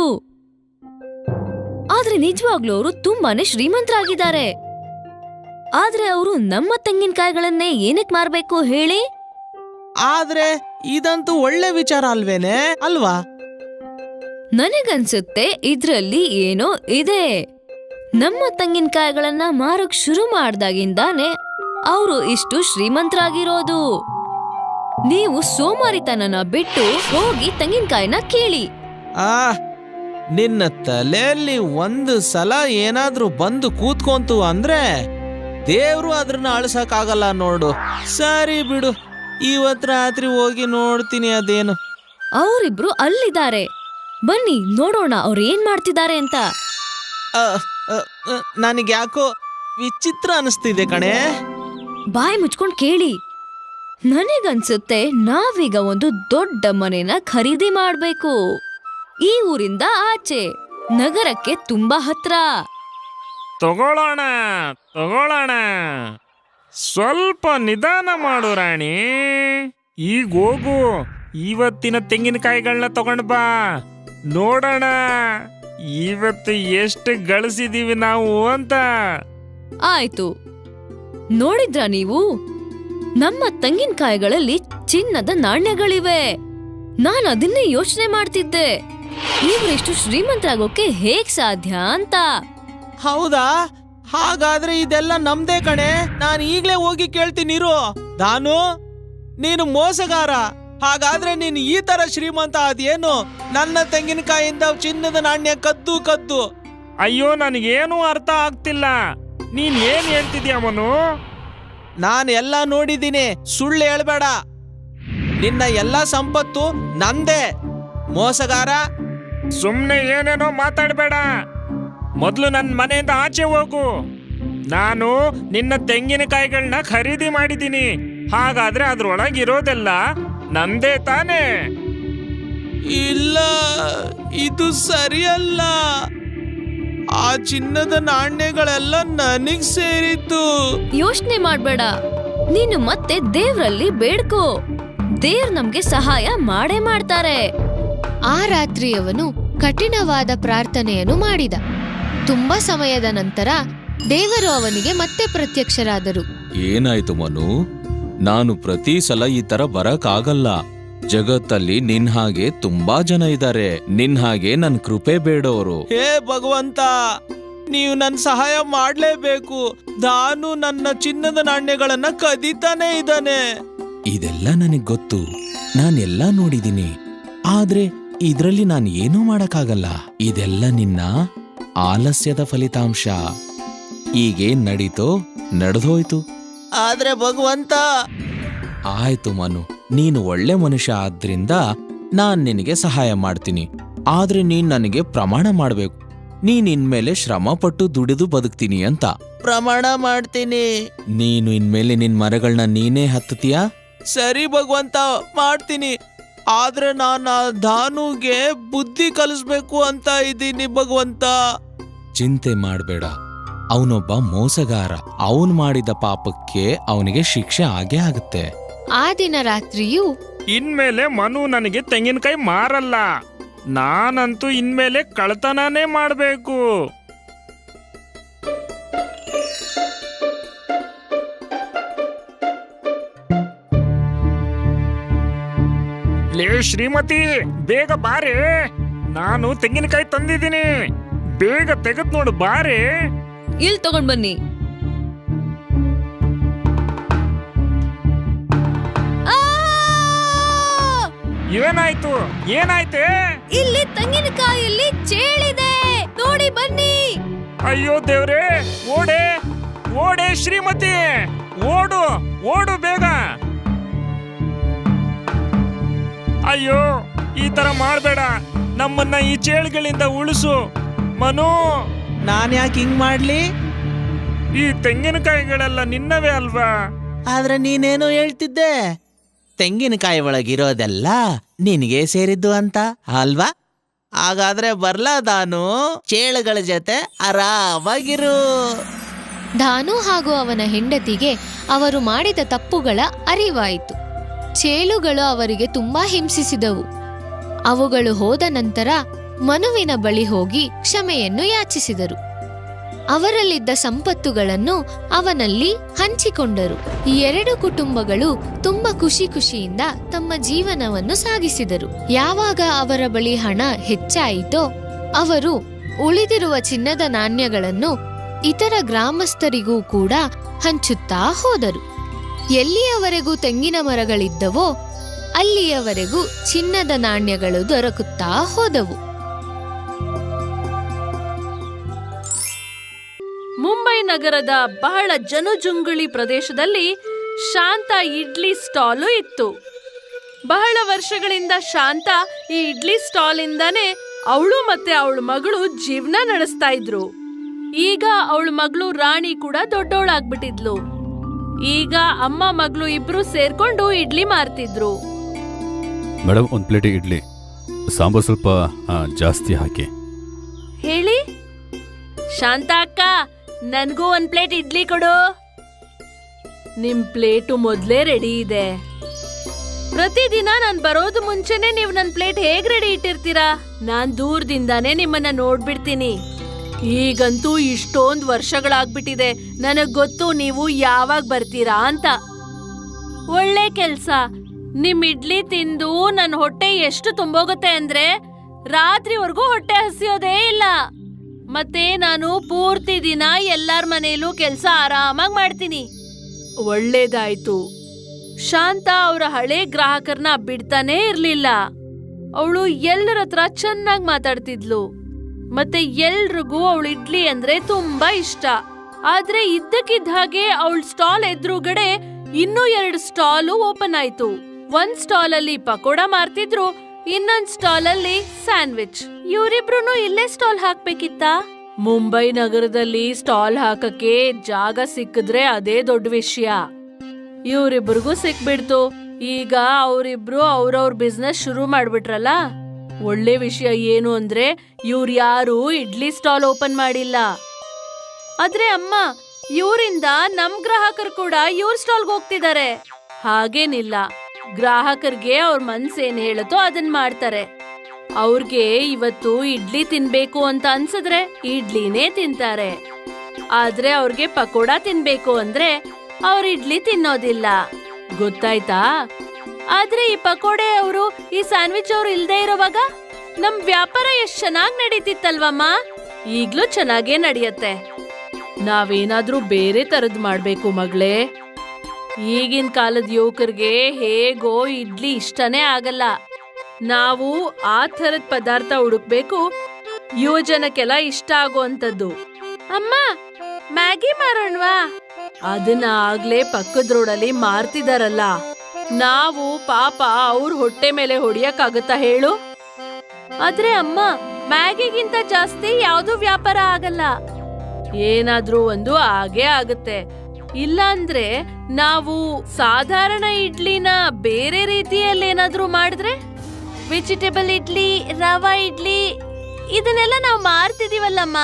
ಆದ್ರೆ ನಿಜವಾಗ್ಲೂ ಅವರು ತುಂಬಾನೇ ಶ್ರೀಮಂತರಾಗಿದ್ದಾರೆ ಆದ್ರೆ ಅವರು ನಮ್ಮ ತೆಂಗಿನಕಾಯಿಗಳನ್ನೇ ಏನಕ್ ಮಾರ್ಬೇಕು ಹೇಳಿ ಆದ್ರೆ ಇದಂತೂ ಒಳ್ಳೆ ವಿಚಾರ ಅಲ್ವೇನೆ ಅಲ್ವಾ ನನಗನ್ಸುತ್ತೆ ಇದ್ರಲ್ಲಿ ಏನೋ ಇದೆ ನಮ್ಮ ತೆಂಗಿನಕಾಯಿಗಳನ್ನ ಮಾರಕ್ ಶುರು ಮಾಡ್ದಾಗಿಂದಾನೆ ಅವರು ಇಷ್ಟು ಶ್ರೀಮಂತರಾಗಿರೋದು ನೀವು ಸೋಮಾರಿತನನ ಬಿಟ್ಟು ಹೋಗಿ ತೆಂಗಿನಕಾಯಿನ ಕೇಳಿ ಆ ನಿನ್ನ ತಲೆಯಲ್ಲಿ ಒಂದು ಸಲ ಏನಾದ್ರೂ ಬಂದು ಕೂತ್ಕೊಂತು ಅಂದ್ರೆ ದೇವ್ರು ಅದ್ರನ್ನ ಅಳ್ಸಕ್ಕಾಗಲ್ಲ ನೋಡು ಸರಿ ಬಿಡು ಇವತ್ ರಾತ್ರಿ ಹೋಗಿ ನೋಡ್ತೀನಿ ಅದೇನು ಅವರಿಬ್ರು ಅಲ್ಲಿದ್ದಾರೆ ಬನ್ನಿ ನೋಡೋಣ ಅವ್ರು ಏನ್ ಮಾಡ್ತಿದ್ದಾರೆ ಅಂತ ನನಗೆ ಯಾಕೋ ವಿಚಿತ್ರ ಅನಿಸ್ತಿದೆ ಕಣೆ ಬಾಯ್ ಮುಚ್ಕೊಂಡ್ ಕೇಳಿ ನನಗನ್ಸುತ್ತೆ ನಾವೀಗ ಒಂದು ದೊಡ್ಡ ಮನೆನ ಖರೀದಿ ಮಾಡ್ಬೇಕು ಈ ಊರಿಂದ ಆಚೆ ನಗರಕ್ಕೆ ತುಂಬಾ ಹತ್ರ ತಗೊಳ್ಳೋಣ ತಗೊಳ್ಳೋಣ ಸ್ವಲ್ಪ ನಿಧಾನ ಮಾಡು ರಾಣಿ ಈಗ ಹೋಗು ಇವತ್ತಿನ ತೆಂಗಿನಕಾಯಿಗಳನ್ನ ತಗೊಂಡ್ ಬಾ ನೋಡೋಣ ಇವತ್ತು ಎಷ್ಟು ಗಳಿಸಿದೀವಿ ನಾವು ಅಂತ ಆಯ್ತು ನೋಡಿದ್ರ ನೀವು ನಮ್ಮ ತೆಂಗಿನಕಾಯಿಗಳಲ್ಲಿ ಚಿನ್ನದ ನಾಣ್ಯಗಳಿವೆ ನಾನು ಅದನ್ನೇ ಯೋಚನೆ ಮಾಡ್ತಿದ್ದೆ ಇವರೆಷ್ಟು ಶ್ರೀಮಂತರಾಗೋಕೆ ಹೇಗ್ ಸಾಧ್ಯ ಅಂತ ಹೌದಾ ಹಾಗಾದ್ರೆ ಇದೆಲ್ಲ ನಮ್ದೇ ಕಣೆ ನಾನು ಈಗ್ಲೇ ಹೋಗಿ ಕೇಳ್ತೀನಿ ಇರು ನಾನು ನೀನು ಮೋಸಗಾರ ಹಾಗಾದ್ರೆ ನೀನು ಈ ತರ ಶ್ರೀಮಂತ ಅದೇನು ನನ್ನ ತೆಂಗಿನಕಾಯಿಂದ ಚಿನ್ನದ ನಾಣ್ಯ ಕದ್ದು ಕದ್ದು ಅಯ್ಯೋ ನನಗೇನು ಅರ್ಥ ಆಗ್ತಿಲ್ಲ ನೀನ್ ಏನ್ ಹೇಳ್ತಿದ್ಯಾ ಮನು ನಾನು ಎಲ್ಲ ನೋಡಿದ್ದೀನಿ ಸುಳ್ಳು ಹೇಳ್ಬೇಡ ನಿನ್ನ ಎಲ್ಲ ಸಂಪತ್ತು ನಂದೇ ಮೋಸಗಾರ ಸುಮ್ನೆ ಏನೇನೋ ಮಾತಾಡ್ಬೇಡ ಮೊದ್ಲು ನನ್ನ ಮನೆಯಿಂದ ಆಚೆ ಹೋಗು ನಾನು ನಿನ್ನ ತೆಂಗಿನಕಾಯಿಗಳನ್ನ ಖರೀದಿ ಮಾಡಿದ್ದೀನಿ ಹಾಗಾದ್ರೆ ಅದ್ರೊಳಗಿರೋದೆಲ್ಲ ನಂದೇ ತಾನೇ ಇಲ್ಲ ಇದು ಸರಿಯಲ್ಲ ಆ ಚಿನ್ನದ ನಾಣ್ಯಗಳೆಲ್ಲ ನನಗ್ ಸೇರಿತ್ತು ಯೋಚನೆ ಮಾಡ್ಬೇಡ ನೀನು ಮತ್ತೆ ದೇವ್ರಲ್ಲಿ ಬೇಡ್ಕೋ ದೇವ್ರ್ ನಮ್ಗೆ ಸಹಾಯ ಮಾಡೇ ಮಾಡ್ತಾರೆ ಆ ರಾತ್ರಿ ಅವನು ಕಠಿಣವಾದ ಪ್ರಾರ್ಥನೆಯನ್ನು ಮಾಡಿದ ತುಂಬಾ ಸಮಯದ ನಂತರ ದೇವರು ಅವನಿಗೆ ಮತ್ತೆ ಪ್ರತ್ಯಕ್ಷರಾದರು ಏನಾಯ್ತು ಮನು ನಾನು ಪ್ರತಿ ಸಲ ಈ ತರ ಬರಕ್ಕಾಗಲ್ಲ ಜಗತ್ತಲ್ಲಿ ನಿನ್ ಹಾಗೆ ತುಂಬಾ ಜನ ಇದ್ದಾರೆ ನಿನ್ ಹಾಗೆ ನನ್ ಕೃಪೆ ಬೇಡೋರು ಹೇ ಭಗವಂತ ನೀವು ನನ್ನ ಸಹಾಯ ಮಾಡ್ಲೇಬೇಕು ನಾನು ನನ್ನ ಚಿನ್ನದ ನಾಣ್ಯಗಳನ್ನ ಕದೀತಾನೆ ಇದ್ದಾನೆ ಇದೆಲ್ಲ ನನಗ್ ಗೊತ್ತು ನಾನೆಲ್ಲ ನೋಡಿದೀನಿ ಆದ್ರೆ ಇದ್ರಲ್ಲಿ ನಾನು ಏನೂ ಮಾಡಕ್ಕಾಗಲ್ಲ ಇದೆಲ್ಲ ನಿನ್ನ ಆಲಸ್ಯದ ಫಲಿತಾಂಶ ಈಗೇನ್ ನಡೀತೋ ನಡೆದೋಯ್ತು ಆದ್ರೆ ಭಗವಂತ ಆಯ್ತು ಮನು ನೀನು ಒಳ್ಳೆ ಮನುಷ್ಯ ಆದ್ರಿಂದ ನಾನ್ ನಿನಗೆ ಸಹಾಯ ಮಾಡ್ತೀನಿ ಆದ್ರೆ ನೀನ್ ನನಗೆ ಪ್ರಮಾಣ ಮಾಡ್ಬೇಕು ನೀನ್ ಇನ್ಮೇಲೆ ಶ್ರಮ ಪಟ್ಟು ದುಡಿದು ಬದುಕ್ತೀನಿ ಅಂತ ಪ್ರಮಾಣ ಮಾಡ್ತೀನಿ ನೀನು ಇನ್ಮೇಲೆ ನಿನ್ ಮರಗಳನ್ನ ನೀನೇ ಹತ್ತತೀಯಾ ಸರಿ ಭಗವಂತ ಮಾಡ್ತೀನಿ ಆದ್ರೆ ನಾನು ಆ ಧಾನುಗೆ ಬುದ್ಧಿ ಕಲಿಸ್ಬೇಕು ಅಂತ ಇದ್ದೀನಿ ಭಗವಂತ ಚಿಂತೆ ಮಾಡ್ಬೇಡ ಅವನೊಬ್ಬ ಮೋಸಗಾರ ಅವನ್ ಮಾಡಿದ ಪಾಪಕ್ಕೆ ಅವನಿಗೆ ಶಿಕ್ಷೆ ಆಗೇ ಆಗುತ್ತೆ ಆ ದಿನ ರಾತ್ರಿಯೂ ಇನ್ಮೇಲೆ ಮನು ನನಗೆ ತೆಂಗಿನಕಾಯಿ ಮಾರಲ್ಲ ನಾನಂತೂ ಇನ್ಮೇಲೆ ಕಳ್ತನನೇ ಮಾಡಬೇಕು ಲೇ ಶ್ರೀಮತಿ ಬೇಗ ಬಾರೆ ನಾನು ತೆಂಗಿನಕಾಯಿ ತಂದಿದ್ದೀನಿ ಬೇಗ ತೆಗೆದ್ ನೋಡು ಬಾರೆ ಇಲ್ ತಗೊಂಡ್ ಬನ್ನಿ ಆ! ಏನಾಯ್ತು ಏನಾಯ್ತೆ ಇಲ್ಲಿ ತೆಂಗಿನಕಾಯಲ್ಲಿ ಚೇಳಿದೆ ನೋಡಿ ಬನ್ನಿ ಅಯ್ಯೋ ದೇವ್ರೇ ಓಡೆ ಓಡೆ ಶ್ರೀಮತಿ ಓಡು ಓಡು ಬೇಗ ಅಯ್ಯೋ ಈ ತರ ಮಾಡ್ಬೇಡ ನಮ್ಮನ್ನ ಈ ಚೇಳುಗಳಿಂದ ಉಳಿಸು ಮನು ನಾನ್ ಯಾಕೆ ಹಿಂಗ್ ಮಾಡ್ಲಿ ಈ ತೆಂಗಿನಕಾಯಿಗಳೆಲ್ಲ ನಿನ್ನವೇ ಅಲ್ವಾ ಆದ್ರೆ ನೀನೇನೋ ಹೇಳ್ತಿದ್ದೆ ತೆಂಗಿನಕಾಯಿ ಒಳಗಿರೋದೆಲ್ಲ ನಿನಗೆ ಸೇರಿದ್ದು ಅಂತ ಅಲ್ವಾ ಹಾಗಾದ್ರೆ ಬರ್ಲಾ ದಾನು ಚೇಳುಗಳ ಜೊತೆ ಆರಾಮಾಗಿರು ಧಾನು ಹಾಗೂ ಅವನ ಹೆಂಡತಿಗೆ ಅವರು ಮಾಡಿದ ತಪ್ಪುಗಳ ಅರಿವಾಯಿತು ಚೇಳುಗಳು ಅವರಿಗೆ ತುಂಬಾ ಹಿಂಸಿಸಿದವು ಅವುಗಳು ಹೋದ ನಂತರ ಮನುವಿನ ಬಳಿ ಹೋಗಿ ಕ್ಷಮೆಯನ್ನು ಯಾಚಿಸಿದರು ಅವರಲ್ಲಿದ್ದ ಸಂಪತ್ತುಗಳನ್ನು ಅವನಲ್ಲಿ ಹಂಚಿಕೊಂಡರು ಈ ಎರಡು ಕುಟುಂಬಗಳು ತುಂಬಾ ಖುಷಿ ಖುಷಿಯಿಂದ ತಮ್ಮ ಜೀವನವನ್ನು ಸಾಗಿಸಿದರು ಯಾವಾಗ ಅವರ ಬಳಿ ಹಣ ಹೆಚ್ಚಾಯಿತೋ ಅವರು ಉಳಿದಿರುವ ಚಿನ್ನದ ನಾಣ್ಯಗಳನ್ನು ಇತರ ಗ್ರಾಮಸ್ಥರಿಗೂ ಕೂಡ ಹಂಚುತ್ತಾ ಹೋದರು ಎಲ್ಲಿಯವರೆಗೂ ತೆಂಗಿನ ಮರಗಳಿದ್ದವೋ ಅಲ್ಲಿಯವರೆಗೂ ಚಿನ್ನದ ನಾಣ್ಯಗಳು ದೊರಕುತ್ತಾ ಹೋದವು ಮುಂಬೈ ನಗರದ ಬಹಳ ಜನಜುಂಗುಳಿ ಪ್ರದೇಶದಲ್ಲಿ ಶಾಂತ ಇಡ್ಲಿ ಸ್ಟಾಲು ಇತ್ತು ಬಹಳ ವರ್ಷಗಳಿಂದ ಶಾಂತ ಈ ಇಡ್ಲಿ ಸ್ಟಾಲ್ ಇಂದಾನೆ ಅವಳು ಮತ್ತೆ ಅವಳ ಮಗಳು ಜೀವನ ನಡೆಸ್ತಾ ಇದ್ರು ಈಗ ಅವಳ ಮಗಳು ರಾಣಿ ಕೂಡ ದೊಡ್ಡವಳಾಗ್ಬಿಟ್ಟಿದ್ಲು ಈಗ ಅಮ್ಮ ಮಗಳು ಇಬ್ರು ಸೇರ್ಕೊಂಡು ಇಡ್ಲಿ ಮಾರ್ತಿದ್ರು ಮೇಡಮ್ ಒಂದು ಪ್ಲೇಟ್ ಇಡ್ಲಿ ಸಾಂಬಾರ್ ಸ್ವಲ್ಪ ಆ, ಜಾಸ್ತಿ ಹಾಕಿ ಹೇಳಿ ಶಾಂತ ಅಕ್ಕ ನನ್ಗೂ ಒಂದ್ ಪ್ಲೇಟ್ ಇಡ್ಲಿ ಕೊಡು ನಿಮ್ ಪ್ಲೇಟು ಮೊದ್ಲೇ ರೆಡಿ ಇದೆ ಪ್ರತಿದಿನ ನಾನ್ ಬರೋದು ಮುಂಚೆನೆ ನೀವ್ ನನ್ ಪ್ಲೇಟ್ ಹೇಗ್ ರೆಡಿ ಇಟ್ಟಿರ್ತೀರಾ ನಾನ್ ದೂರದಿಂದಾನೇ ನಿಮ್ಮನ್ನ ನೋಡ್ಬಿಡ್ತೀನಿ ಈಗಂತೂ ಇಷ್ಟೊಂದ್ ವರ್ಷಗಳಾಗ್ಬಿಟ್ಟಿದೆ ನನಗ್ ಗೊತ್ತು ನೀವು ಯಾವಾಗ ಬರ್ತೀರಾ ಅಂತ ಒಳ್ಳೆ ಕೆಲ್ಸ ನಿಮ್ ಇಡ್ಲಿ ತಿಂದು ನನ್ ಹೊಟ್ಟೆ ಎಷ್ಟು ತುಂಬೋಗುತ್ತೆ ಅಂದ್ರೆ ರಾತ್ರಿವರೆಗೂ ಹೊಟ್ಟೆ ಹಸಿಯೋದೇ ಇಲ್ಲ ಮತ್ತೆ ನಾನು ಪೂರ್ತಿ ದಿನ ಎಲ್ಲಾರ್ ಮನೇಲೂ ಕೆಲ್ಸ ಆರಾಮಾಗ್ ಮಾಡ್ತೀನಿ ಒಳ್ಳೇದಾಯ್ತು ಶಾಂತ ಅವರ ಹಳೆ ಗ್ರಾಹಕರನ್ನ ಬಿಡ್ತಾನೇ ಇರ್ಲಿಲ್ಲ ಅವಳು ಎಲ್ಲರ ಹತ್ರ ಚೆನ್ನಾಗ್ ಮಾತಾಡ್ತಿದ್ಲು ಮತ್ತೆ ಎಲ್ರಿಗೂ ಅವಳು ಇಡ್ಲಿ ಅಂದ್ರೆ ತುಂಬಾ ಇಷ್ಟ ಆದ್ರೆ ಇದ್ದಕ್ಕಿದ್ದ ಹಾಗೆ ಅವಳ ಸ್ಟಾಲ್ ಎದುರುಗಡೆ ಇನ್ನೂ ಎರಡು ಸ್ಟಾಲು ಓಪನ್ ಆಯ್ತು ಒಂದ್ ಸ್ಟಾಲ್ ಅಲ್ಲಿ ಪಕೋಡ ಮಾರ್ತಿದ್ರು ಇನ್ನೊಂದ್ ಸ್ಟಾಲ್ ಅಲ್ಲಿ ಸ್ಯಾಂಡ್ವಿಚ್ ಇವರಿಬ್ರು ಇಲ್ಲೇ ಸ್ಟಾಲ್ ಹಾಕ್ಬೇಕಿತ್ತಾ ಮುಂಬೈ ನಗರದಲ್ಲಿ ಸ್ಟಾಲ್ ಹಾಕಕ್ಕೆ ಜಾಗ ಸಿಕ್ಕಿದ್ರೆ ಅದೇ ದೊಡ್ಡ ವಿಷಯ ಇವ್ರಿಬ್ರಿಗೂ ಸಿಕ್ಬಿಡ್ತು ಈಗ ಅವರಿಬ್ರು ಅವ್ರವ್ರ ಬಿಸ್ನೆಸ್ ಶುರು ಮಾಡ್ಬಿಟ್ರಲ್ಲ ಒಳ್ಳೆ ವಿಷಯ ಏನು ಅಂದ್ರೆ ಇವ್ರು ಯಾರು ಇಡ್ಲಿ ಸ್ಟಾಲ್ ಓಪನ್ ಮಾಡಿಲ್ಲ ಆದ್ರೆ ಅಮ್ಮ ಇವರಿಂದ ನಮ್ ಗ್ರಾಹಕರು ಕೂಡ ಇವ್ರ ಸ್ಟಾಲ್ಗೆ ಹೋಗ್ತಿದ್ದಾರೆ ಹಾಗೇನಿಲ್ಲ ಗ್ರಾಹಕರಿಗೆ ಅವ್ರ ಮನ್ಸೇನ್ ಹೇಳುತ್ತೋ ಅದನ್ ಮಾಡ್ತಾರೆ ಅವ್ರಿಗೆ ಇವತ್ತು ಇಡ್ಲಿ ತಿನ್ಬೇಕು ಅಂತ ಅನ್ಸಿದ್ರೆ ಇಡ್ಲಿನೇ ತಿಂತಾರೆ ಆದ್ರೆ ಅವ್ರಿಗೆ ಪಕೋಡ ತಿನ್ಬೇಕು ಅಂದ್ರೆ ಅವ್ರ ಇಡ್ಲಿ ತಿನ್ನೋದಿಲ್ಲ ಗೊತ್ತಾಯ್ತಾ ಆದ್ರೆ ಈ ಪಕೋಡೆ ಅವರು ಈ ಸ್ಯಾಂಡ್ವಿಚ್ ಅವ್ರು ಇಲ್ದೇ ಇರೋವಾಗ ನಮ್ ವ್ಯಾಪಾರ ಎಷ್ಟ್ ಚೆನ್ನಾಗ್ ನಡೀತಿತ್ತಲ್ವಮ್ಮ ಈಗ್ಲೂ ಚೆನ್ನಾಗೇ ನಡೆಯತ್ತೆ ನಾವೇನಾದ್ರೂ ಬೇರೆ ತರದ್ ಮಾಡ್ಬೇಕು ಮಗಳೇ ಈಗಿನ ಕಾಲದ ಯುವಕರಿಗೆ ಹೇಗೋ ಇಡ್ಲಿ ಇಷ್ಟನೇ ಆಗಲ್ಲ ನಾವು ಆ ಥರದ ಪದಾರ್ಥ ಹುಡುಕ್ಬೇಕು ಯುವಜನಕ್ಕೆಲ್ಲ ಇಷ್ಟ ಆಗುವಂಥದ್ದು ಅಮ್ಮ ಮ್ಯಾಗಿ ಮಾರೋಣವಾ ಅದನ್ನ ಆಗ್ಲೇ ಪಕ್ಕದ ರೋಡಲ್ಲಿ ಮಾರ್ತಿದಾರಲ್ಲ ನಾವು ಪಾಪ ಅವ್ರ ಹೊಟ್ಟೆ ಮೇಲೆ ಹೊಡಿಯಕ್ಕಾಗತ್ತಾ ಹೇಳು ಆದ್ರೆ ಅಮ್ಮ ಮ್ಯಾಗಿಗಿಂತ ಜಾಸ್ತಿ ಯಾವ್ದು ವ್ಯಾಪಾರ ಆಗಲ್ಲ ಏನಾದ್ರೂ ಒಂದು ಆಗೇ ಆಗುತ್ತೆ ಇಲ್ಲ ಅಂದ್ರೆ ನಾವು ಸಾಧಾರಣ ಇಡ್ಲಿನ ಬೇರೆ ರೀತಿಯಲ್ಲಿ ಏನಾದ್ರೂ ಮಾಡಿದ್ರೆ ವೆಜಿಟೇಬಲ್ ಇಡ್ಲಿ ರವಾ ಇಡ್ಲಿ ಇದನ್ನೆಲ್ಲ ನಾವು ಮಾರ್ತಿದೀವಲ್ಲಮ್ಮ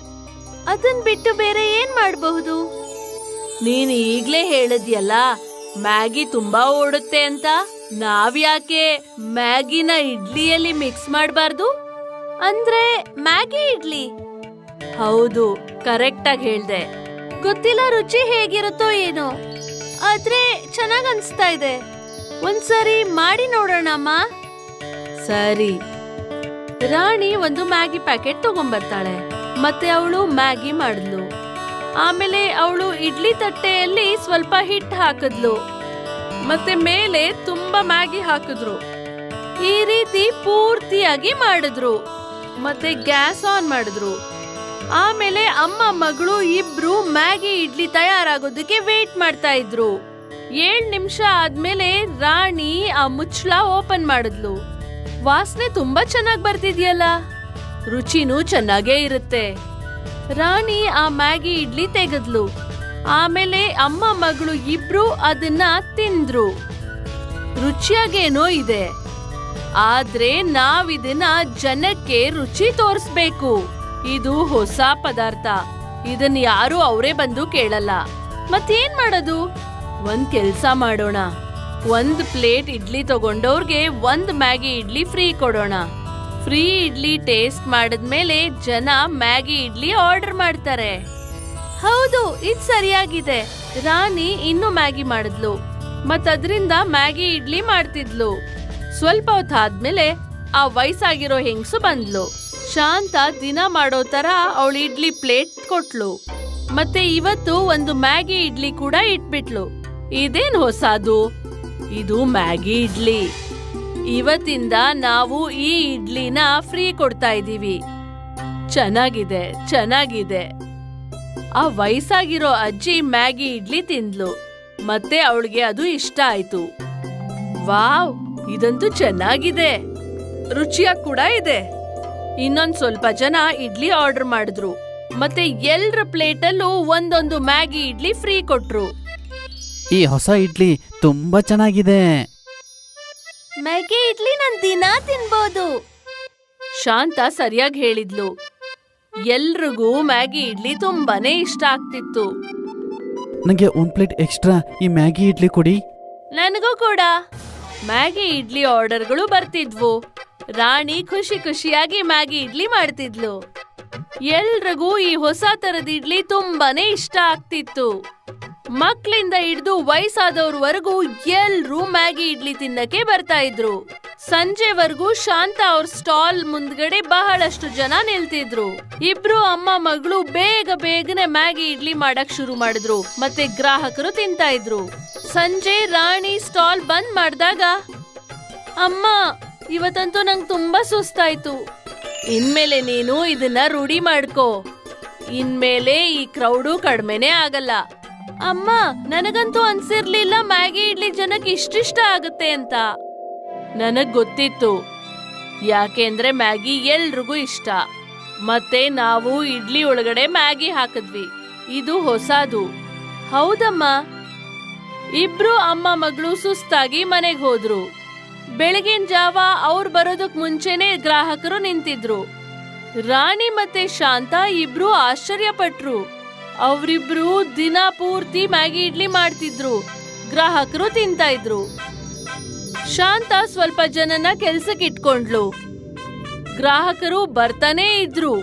ಅದನ್ ಬಿಟ್ಟು ಬೇರೆ ಏನ್ ಮಾಡಬಹುದು ನೀನ್ ಈಗ್ಲೇ ಹೇಳಿದ್ಯಲ್ಲ ಮ್ಯಾಗಿ ತುಂಬಾ ಓಡುತ್ತೆ ಅಂತ ನಾವ್ಯಾಕೆ ಮ್ಯಾಗಿನ ಇಡ್ಲಿಯಲ್ಲಿ ಮಿಕ್ಸ್ ಮಾಡಬಾರ್ದು ಅಂದ್ರೆ ಮ್ಯಾಗಿ ಇಡ್ಲಿ ಹೌದು ಕರೆಕ್ಟ್ ಆಗಿ ಹೇಳ್ದೆ ಗೊತ್ತಿಲ್ಲ ರುಚಿ ಹೇಗಿರುತ್ತೋ ಏನೋ ಆದ್ರೆ ಚೆನ್ನಾಗ್ ಅನ್ಸ್ತಾ ಇದೆ ಒಂದ್ಸರಿ ಮಾಡಿ ನೋಡೋಣಮ್ಮ ಸರಿ ರಾಣಿ ಒಂದು ಮ್ಯಾಗಿ ಪ್ಯಾಕೆಟ್ ತಗೊಂಬರ್ತಾಳೆ ಮತ್ತೆ ಅವಳು ಮ್ಯಾಗಿ ಮಾಡಿದ್ಲು ಆಮೇಲೆ ಅವಳು ಇಡ್ಲಿ ತಟ್ಟೆಯಲ್ಲಿ ಸ್ವಲ್ಪ ಹಿಟ್ಟು ಹಾಕಿದ್ಲು ಮತ್ತೆ ಮೇಲೆ ತುಂಬಾ ಮ್ಯಾಗಿ ಹಾಕಿದ್ರು ಈ ರೀತಿ ಪೂರ್ತಿಯಾಗಿ ಮಾಡಿದ್ರು ಮತ್ತೆ ಗ್ಯಾಸ್ ಆನ್ ಮಾಡಿದ್ರು ಆಮೇಲೆ ಅಮ್ಮ ಮಗಳು ಇಬ್ರು ಮ್ಯಾಗಿ ಇಡ್ಲಿ ತಯಾರಾಗೋದಕ್ಕೆ ವೇಟ್ ಮಾಡ್ತಾ ಇದ್ರು ಏಳ್ ನಿಮಿಷ ಆದ್ಮೇಲೆ ರಾಣಿ ಆ ಮುಚ್ಚಳ ಓಪನ್ ಮಾಡಿದ್ಲು ವಾಸನೆ ತುಂಬಾ ಚೆನ್ನಾಗ್ ಬರ್ತಿದ್ಯಲ್ಲ ರುಚಿನೂ ಚೆನ್ನಾಗೇ ಇರುತ್ತೆ ರಾಣಿ ಆ ಮ್ಯಾಗಿ ಇಡ್ಲಿ ತೆಗೆದ್ಲು ಆಮೇಲೆ ಅಮ್ಮ ಮಗಳು ಇಬ್ರು ಅದನ್ನ ತಿಂದ್ರು ರುಚಿಯಾಗೇನೋ ಇದೆ ಆದ್ರೆ ನಾವಿದನ್ನ ಜನಕ್ಕೆ ರುಚಿ ತೋರಿಸ್ಬೇಕು ಇದು ಹೊಸ ಪದಾರ್ಥ ಇದನ್ನ ಯಾರು ಅವರೇ ಬಂದು ಕೇಳಲ್ಲ ಮತ್ತೇನ್ ಮಾಡೋದು ಒಂದ್ ಕೆಲ್ಸ ಮಾಡೋಣ ಒಂದ್ ಪ್ಲೇಟ್ ಇಡ್ಲಿ ತಗೊಂಡವ್ರಿಗೆ ಒಂದ್ ಮ್ಯಾಗಿ ಇಡ್ಲಿ ಫ್ರೀ ಕೊಡೋಣ ಫ್ರೀ ಇಡ್ಲಿ ಟೇಸ್ಟ್ ಮಾಡಿದ್ಮೇಲೆ ಜನ ಮ್ಯಾಗಿ ಇಡ್ಲಿ ಆರ್ಡರ್ ಮಾಡ್ತಾರೆ ಹೌದು ಇದ್ ಸರಿಯಾಗಿದೆ ರಾಣಿ ಇನ್ನು ಮ್ಯಾಗಿ ಮಾಡಿದ್ಲು ಮತ್ತದ್ರಿಂದ ಮ್ಯಾಗಿ ಇಡ್ಲಿ ಮಾಡ್ತಿದ್ಲು ಸ್ವಲ್ಪ ಹೊತ್ತಾದ್ಮೇಲೆ ಆ ವಯಸ್ಸಾಗಿರೋ ಹೆಂಗ್ಸು ಬಂದ್ಲು ಶಾಂತ ದಿನ ಮಾಡೋ ತರ ಅವಳು ಇಡ್ಲಿ ಪ್ಲೇಟ್ ಕೊಟ್ಲು ಮತ್ತೆ ಇವತ್ತು ಒಂದು ಮ್ಯಾಗಿ ಇಡ್ಲಿ ಕೂಡ ಇಟ್ಬಿಟ್ಲು ಇದೇನ್ ಹೊಸದು ಇದು ಮ್ಯಾಗಿ ಇಡ್ಲಿ ಇವತ್ತಿಂದ ನಾವು ಈ ಇಡ್ಲಿನ ಫ್ರೀ ಕೊಡ್ತಾ ಇದೀವಿ ಚೆನ್ನಾಗಿದೆ ಚೆನ್ನಾಗಿದೆ ಆ ವಯಸ್ಸಾಗಿರೋ ಅಜ್ಜಿ ಮ್ಯಾಗಿ ಇಡ್ಲಿ ತಿಂದ್ಲು ಮತ್ತೆ ಅವಳಿಗೆ ಅದು ಇಷ್ಟ ಆಯ್ತು ವಾವ್ ಇದಂತೂ ಚೆನ್ನಾಗಿದೆ ರುಚಿಯಾಗಿ ಕೂಡ ಇದೆ ಇನ್ನೊಂದ್ ಸ್ವಲ್ಪ ಜನ ಇಡ್ಲಿ ಆರ್ಡರ್ ಮಾಡಿದ್ರು ಮತ್ತೆ ಎಲ್ರ ಪ್ಲೇಟಲ್ಲೂ ಒಂದೊಂದು ಮ್ಯಾಗಿ ಇಡ್ಲಿ ಫ್ರೀ ಕೊಟ್ರು ಈ ಹೊಸ ಇಡ್ಲಿ ತುಂಬಾ ಚೆನ್ನಾಗಿದೆ ಮ್ಯಾಗಿ ಇಡ್ಲಿ ನಾನ್ ದಿನಾ ತಿನ್ಬೋದು ಶಾಂತ ಸರಿಯಾಗಿ ಹೇಳಿದ್ಲು ಎಲ್ರಿಗೂ ಮ್ಯಾಗಿ ಇಡ್ಲಿ ತುಂಬಾನೇ ಇಷ್ಟ ಆಗ್ತಿತ್ತು ನನಗೆ ಒಂದ್ ಪ್ಲೇಟ್ ಎಕ್ಸ್ಟ್ರಾ ಈ ಮ್ಯಾಗಿ ಇಡ್ಲಿ ಕೊಡಿ ನನಗೂ ಕೂಡ ಮ್ಯಾಗಿ ಇಡ್ಲಿ ಆರ್ಡರ್ಗಳು ಬರ್ತಿದ್ವು ರಾಣಿ ಖುಷಿ ಖುಷಿಯಾಗಿ ಮ್ಯಾಗಿ ಇಡ್ಲಿ ಮಾಡ್ತಿದ್ಲು ಎಲ್ರಿಗೂ ಈ ಹೊಸ ತರದ ಇಡ್ಲಿ ತುಂಬಾನೇ ಇಷ್ಟ ಆಗ್ತಿತ್ತು ಮಕ್ಳಿಂದ ಹಿಡ್ದು ವಯಸ್ಸಾದವ್ರವರೆಗೂ ಎಲ್ರೂ ಮ್ಯಾಗಿ ಇಡ್ಲಿ ತಿನ್ನಕ್ಕೆ ಬರ್ತಾ ಇದ್ರು ಸಂಜೆವರೆಗೂ ಶಾಂತ ಅವ್ರ ಸ್ಟಾಲ್ ಮುಂದ್ಗಡೆ ಬಹಳಷ್ಟು ಜನ ನಿಲ್ತಿದ್ರು ಇಬ್ರು ಅಮ್ಮ ಮಗಳು ಬೇಗ ಬೇಗನೆ ಮ್ಯಾಗಿ ಇಡ್ಲಿ ಮಾಡಕ್ ಶುರು ಮಾಡಿದ್ರು ಮತ್ತೆ ಗ್ರಾಹಕರು ತಿಂತಾ ಇದ್ರು ಸಂಜೆ ರಾಣಿ ಸ್ಟಾಲ್ ಬಂದ್ ಮಾಡಿದಾಗ ಅಮ್ಮ ಇವತ್ತಂತೂ ನಂಗೆ ತುಂಬಾ ಸುಸ್ತಾಯ್ತು ಇನ್ಮೇಲೆ ನೀನು ಇದನ್ನ ರೂಢಿ ಮಾಡ್ಕೋ ಇನ್ಮೇಲೆ ಈ ಕ್ರೌಡು ಕಡಿಮೆನೇ ಆಗಲ್ಲ ಅಮ್ಮ ನನಗಂತೂ ಅನ್ಸಿರ್ಲಿಲ್ಲ ಮ್ಯಾಗಿ ಇಡ್ಲಿ ಜನಕ್ಕೆ ಇಷ್ಟಿಷ್ಟ ಆಗುತ್ತೆ ಅಂತ ನನಗ್ ಗೊತ್ತಿತ್ತು ಯಾಕೆಂದ್ರೆ ಮ್ಯಾಗಿ ಎಲ್ರಿಗೂ ಇಷ್ಟ ಮತ್ತೆ ನಾವು ಇಡ್ಲಿ ಒಳಗಡೆ ಮ್ಯಾಗಿ ಹಾಕಿದ್ವಿ ಇದು ಹೊಸದು ಹೌದಮ್ಮ ಇಬ್ರು ಅಮ್ಮ ಮಗಳು ಸುಸ್ತಾಗಿ ಮನೆಗ್ ಹೋದ್ರು ಬೆಳಗಿನ ಜಾವ ಅವ್ರು ಬರೋದಕ್ ಮುಂಚೆನೆ ಗ್ರಾಹಕರು ನಿಂತಿದ್ರು ರಾಣಿ ಮತ್ತೆ ಶಾಂತ ಇಬ್ರು ಆಶ್ಚರ್ಯ ಪಟ್ರು ಅವ್ರಿಬ್ರು ದಿನ ಪೂರ್ತಿ ಮ್ಯಾಗಿ ಇಡ್ಲಿ ಮಾಡ್ತಿದ್ರು ಗ್ರಾಹಕರು ತಿಂತಾ ಇದ್ರು ಶಾಂತ ಸ್ವಲ್ಪ ಜನನ ಕೆಲ್ಸಕ್ಕೆ ಇಟ್ಕೊಂಡ್ಲು ಗ್ರಾಹಕರು ಬರ್ತಾನೇ ಇದ್ರು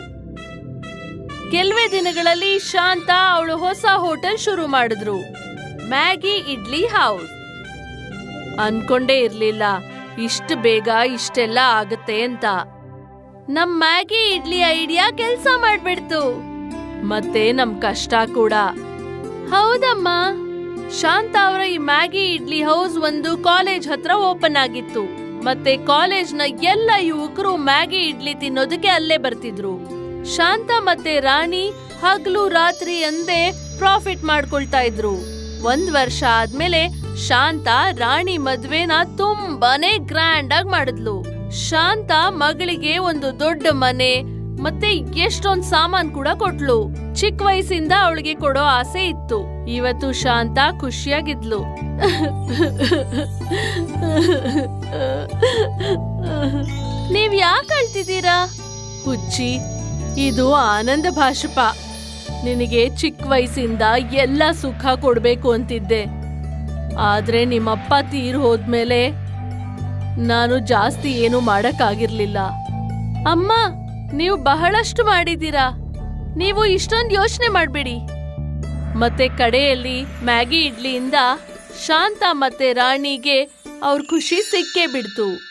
ಕೆಲವೇ ದಿನಗಳಲ್ಲಿ ಶಾಂತ ಅವಳು ಹೊಸ ಹೋಟೆಲ್ ಶುರು ಮಾಡಿದ್ರು ಮ್ಯಾಗಿ ಇಡ್ಲಿ ಹೌಸ್ ಅನ್ಕೊಂಡೇ ಇರ್ಲಿಲ್ಲ ಇಷ್ಟು ಬೇಗ ಇಷ್ಟೆಲ್ಲ ಆಗತ್ತೆ ಅಂತ ನಮ್ ಮ್ಯಾಗಿ ಇಡ್ಲಿ ಐಡಿಯಾ ಕೆಲ್ಸ ಮಾಡ್ಬಿಡ್ತು ಮತ್ತೆ ನಮ್ ಕಷ್ಟ ಕೂಡ ಹೌದಮ್ಮ ಶಾಂತ ಅವರ ಈ ಮ್ಯಾಗಿ ಇಡ್ಲಿ ಹೌಸ್ ಒಂದು ಕಾಲೇಜ್ ಹತ್ರ ಓಪನ್ ಆಗಿತ್ತು ಮತ್ತೆ ಕಾಲೇಜ್ನ ಎಲ್ಲ ಯುವಕರು ಮ್ಯಾಗಿ ಇಡ್ಲಿ ತಿನ್ನೋದಕ್ಕೆ ಅಲ್ಲೇ ಬರ್ತಿದ್ರು ಶಾಂತ ಮತ್ತೆ ರಾಣಿ ಹಗಲು ರಾತ್ರಿ ಅಂದೇ ಪ್ರಾಫಿಟ್ ಮಾಡ್ಕೊಳ್ತಾ ಇದ್ರು ಒಂದ್ ವರ್ಷ ಆದ್ಮೇಲೆ ಶಾಂತ ರಾಣಿ ಮದ್ವೆನ ತುಂಬಾನೇ ಗ್ರ್ಯಾಂಡ್ ಆಗಿ ಮಾಡಿದ್ಲು ಶಾಂತ ಮಗಳಿಗೆ ಒಂದು ದೊಡ್ಡ ಮನೆ ಮತ್ತೆ ಎಷ್ಟೊಂದ್ ಸಾಮಾನ್ ಕೂಡ ಕೊಟ್ಲು ಚಿಕ್ಕ ವಯಸ್ಸಿಂದ ಅವಳಿಗೆ ಕೊಡೋ ಆಸೆ ಇತ್ತು ಇವತ್ತು ಶಾಂತ ಖುಷಿಯಾಗಿದ್ಲು ನೀವ್ ಯಾಕೆ ಅಳ್ತಿದ್ದೀರಾ ಹುಚ್ಚಿ ಇದು ಆನಂದ ಭಾಷಪ ನಿನಗೆ ಚಿಕ್ಕ ವಯಸ್ಸಿಂದ ಎಲ್ಲ ಸುಖ ಕೊಡ್ಬೇಕು ಅಂತಿದ್ದೆ ಆದ್ರೆ ನಿಮ್ಮಪ್ಪ ತೀರ್ ಹೋದ್ಮೇಲೆ ನಾನು ಜಾಸ್ತಿ ಏನು ಮಾಡಕ್ಕಾಗಿರ್ಲಿಲ್ಲ ಅಮ್ಮ ನೀವು ಬಹಳಷ್ಟು ಮಾಡಿದ್ದೀರಾ ನೀವು ಇಷ್ಟೊಂದು ಯೋಚನೆ ಮಾಡ್ಬೇಡಿ ಮತ್ತೆ ಕಡೆಯಲ್ಲಿ ಮ್ಯಾಗಿ ಇಡ್ಲಿಯಿಂದ ಶಾಂತ ಮತ್ತೆ ರಾಣಿಗೆ ಅವ್ರ ಖುಷಿ ಸಿಕ್ಕೇ ಬಿಡ್ತು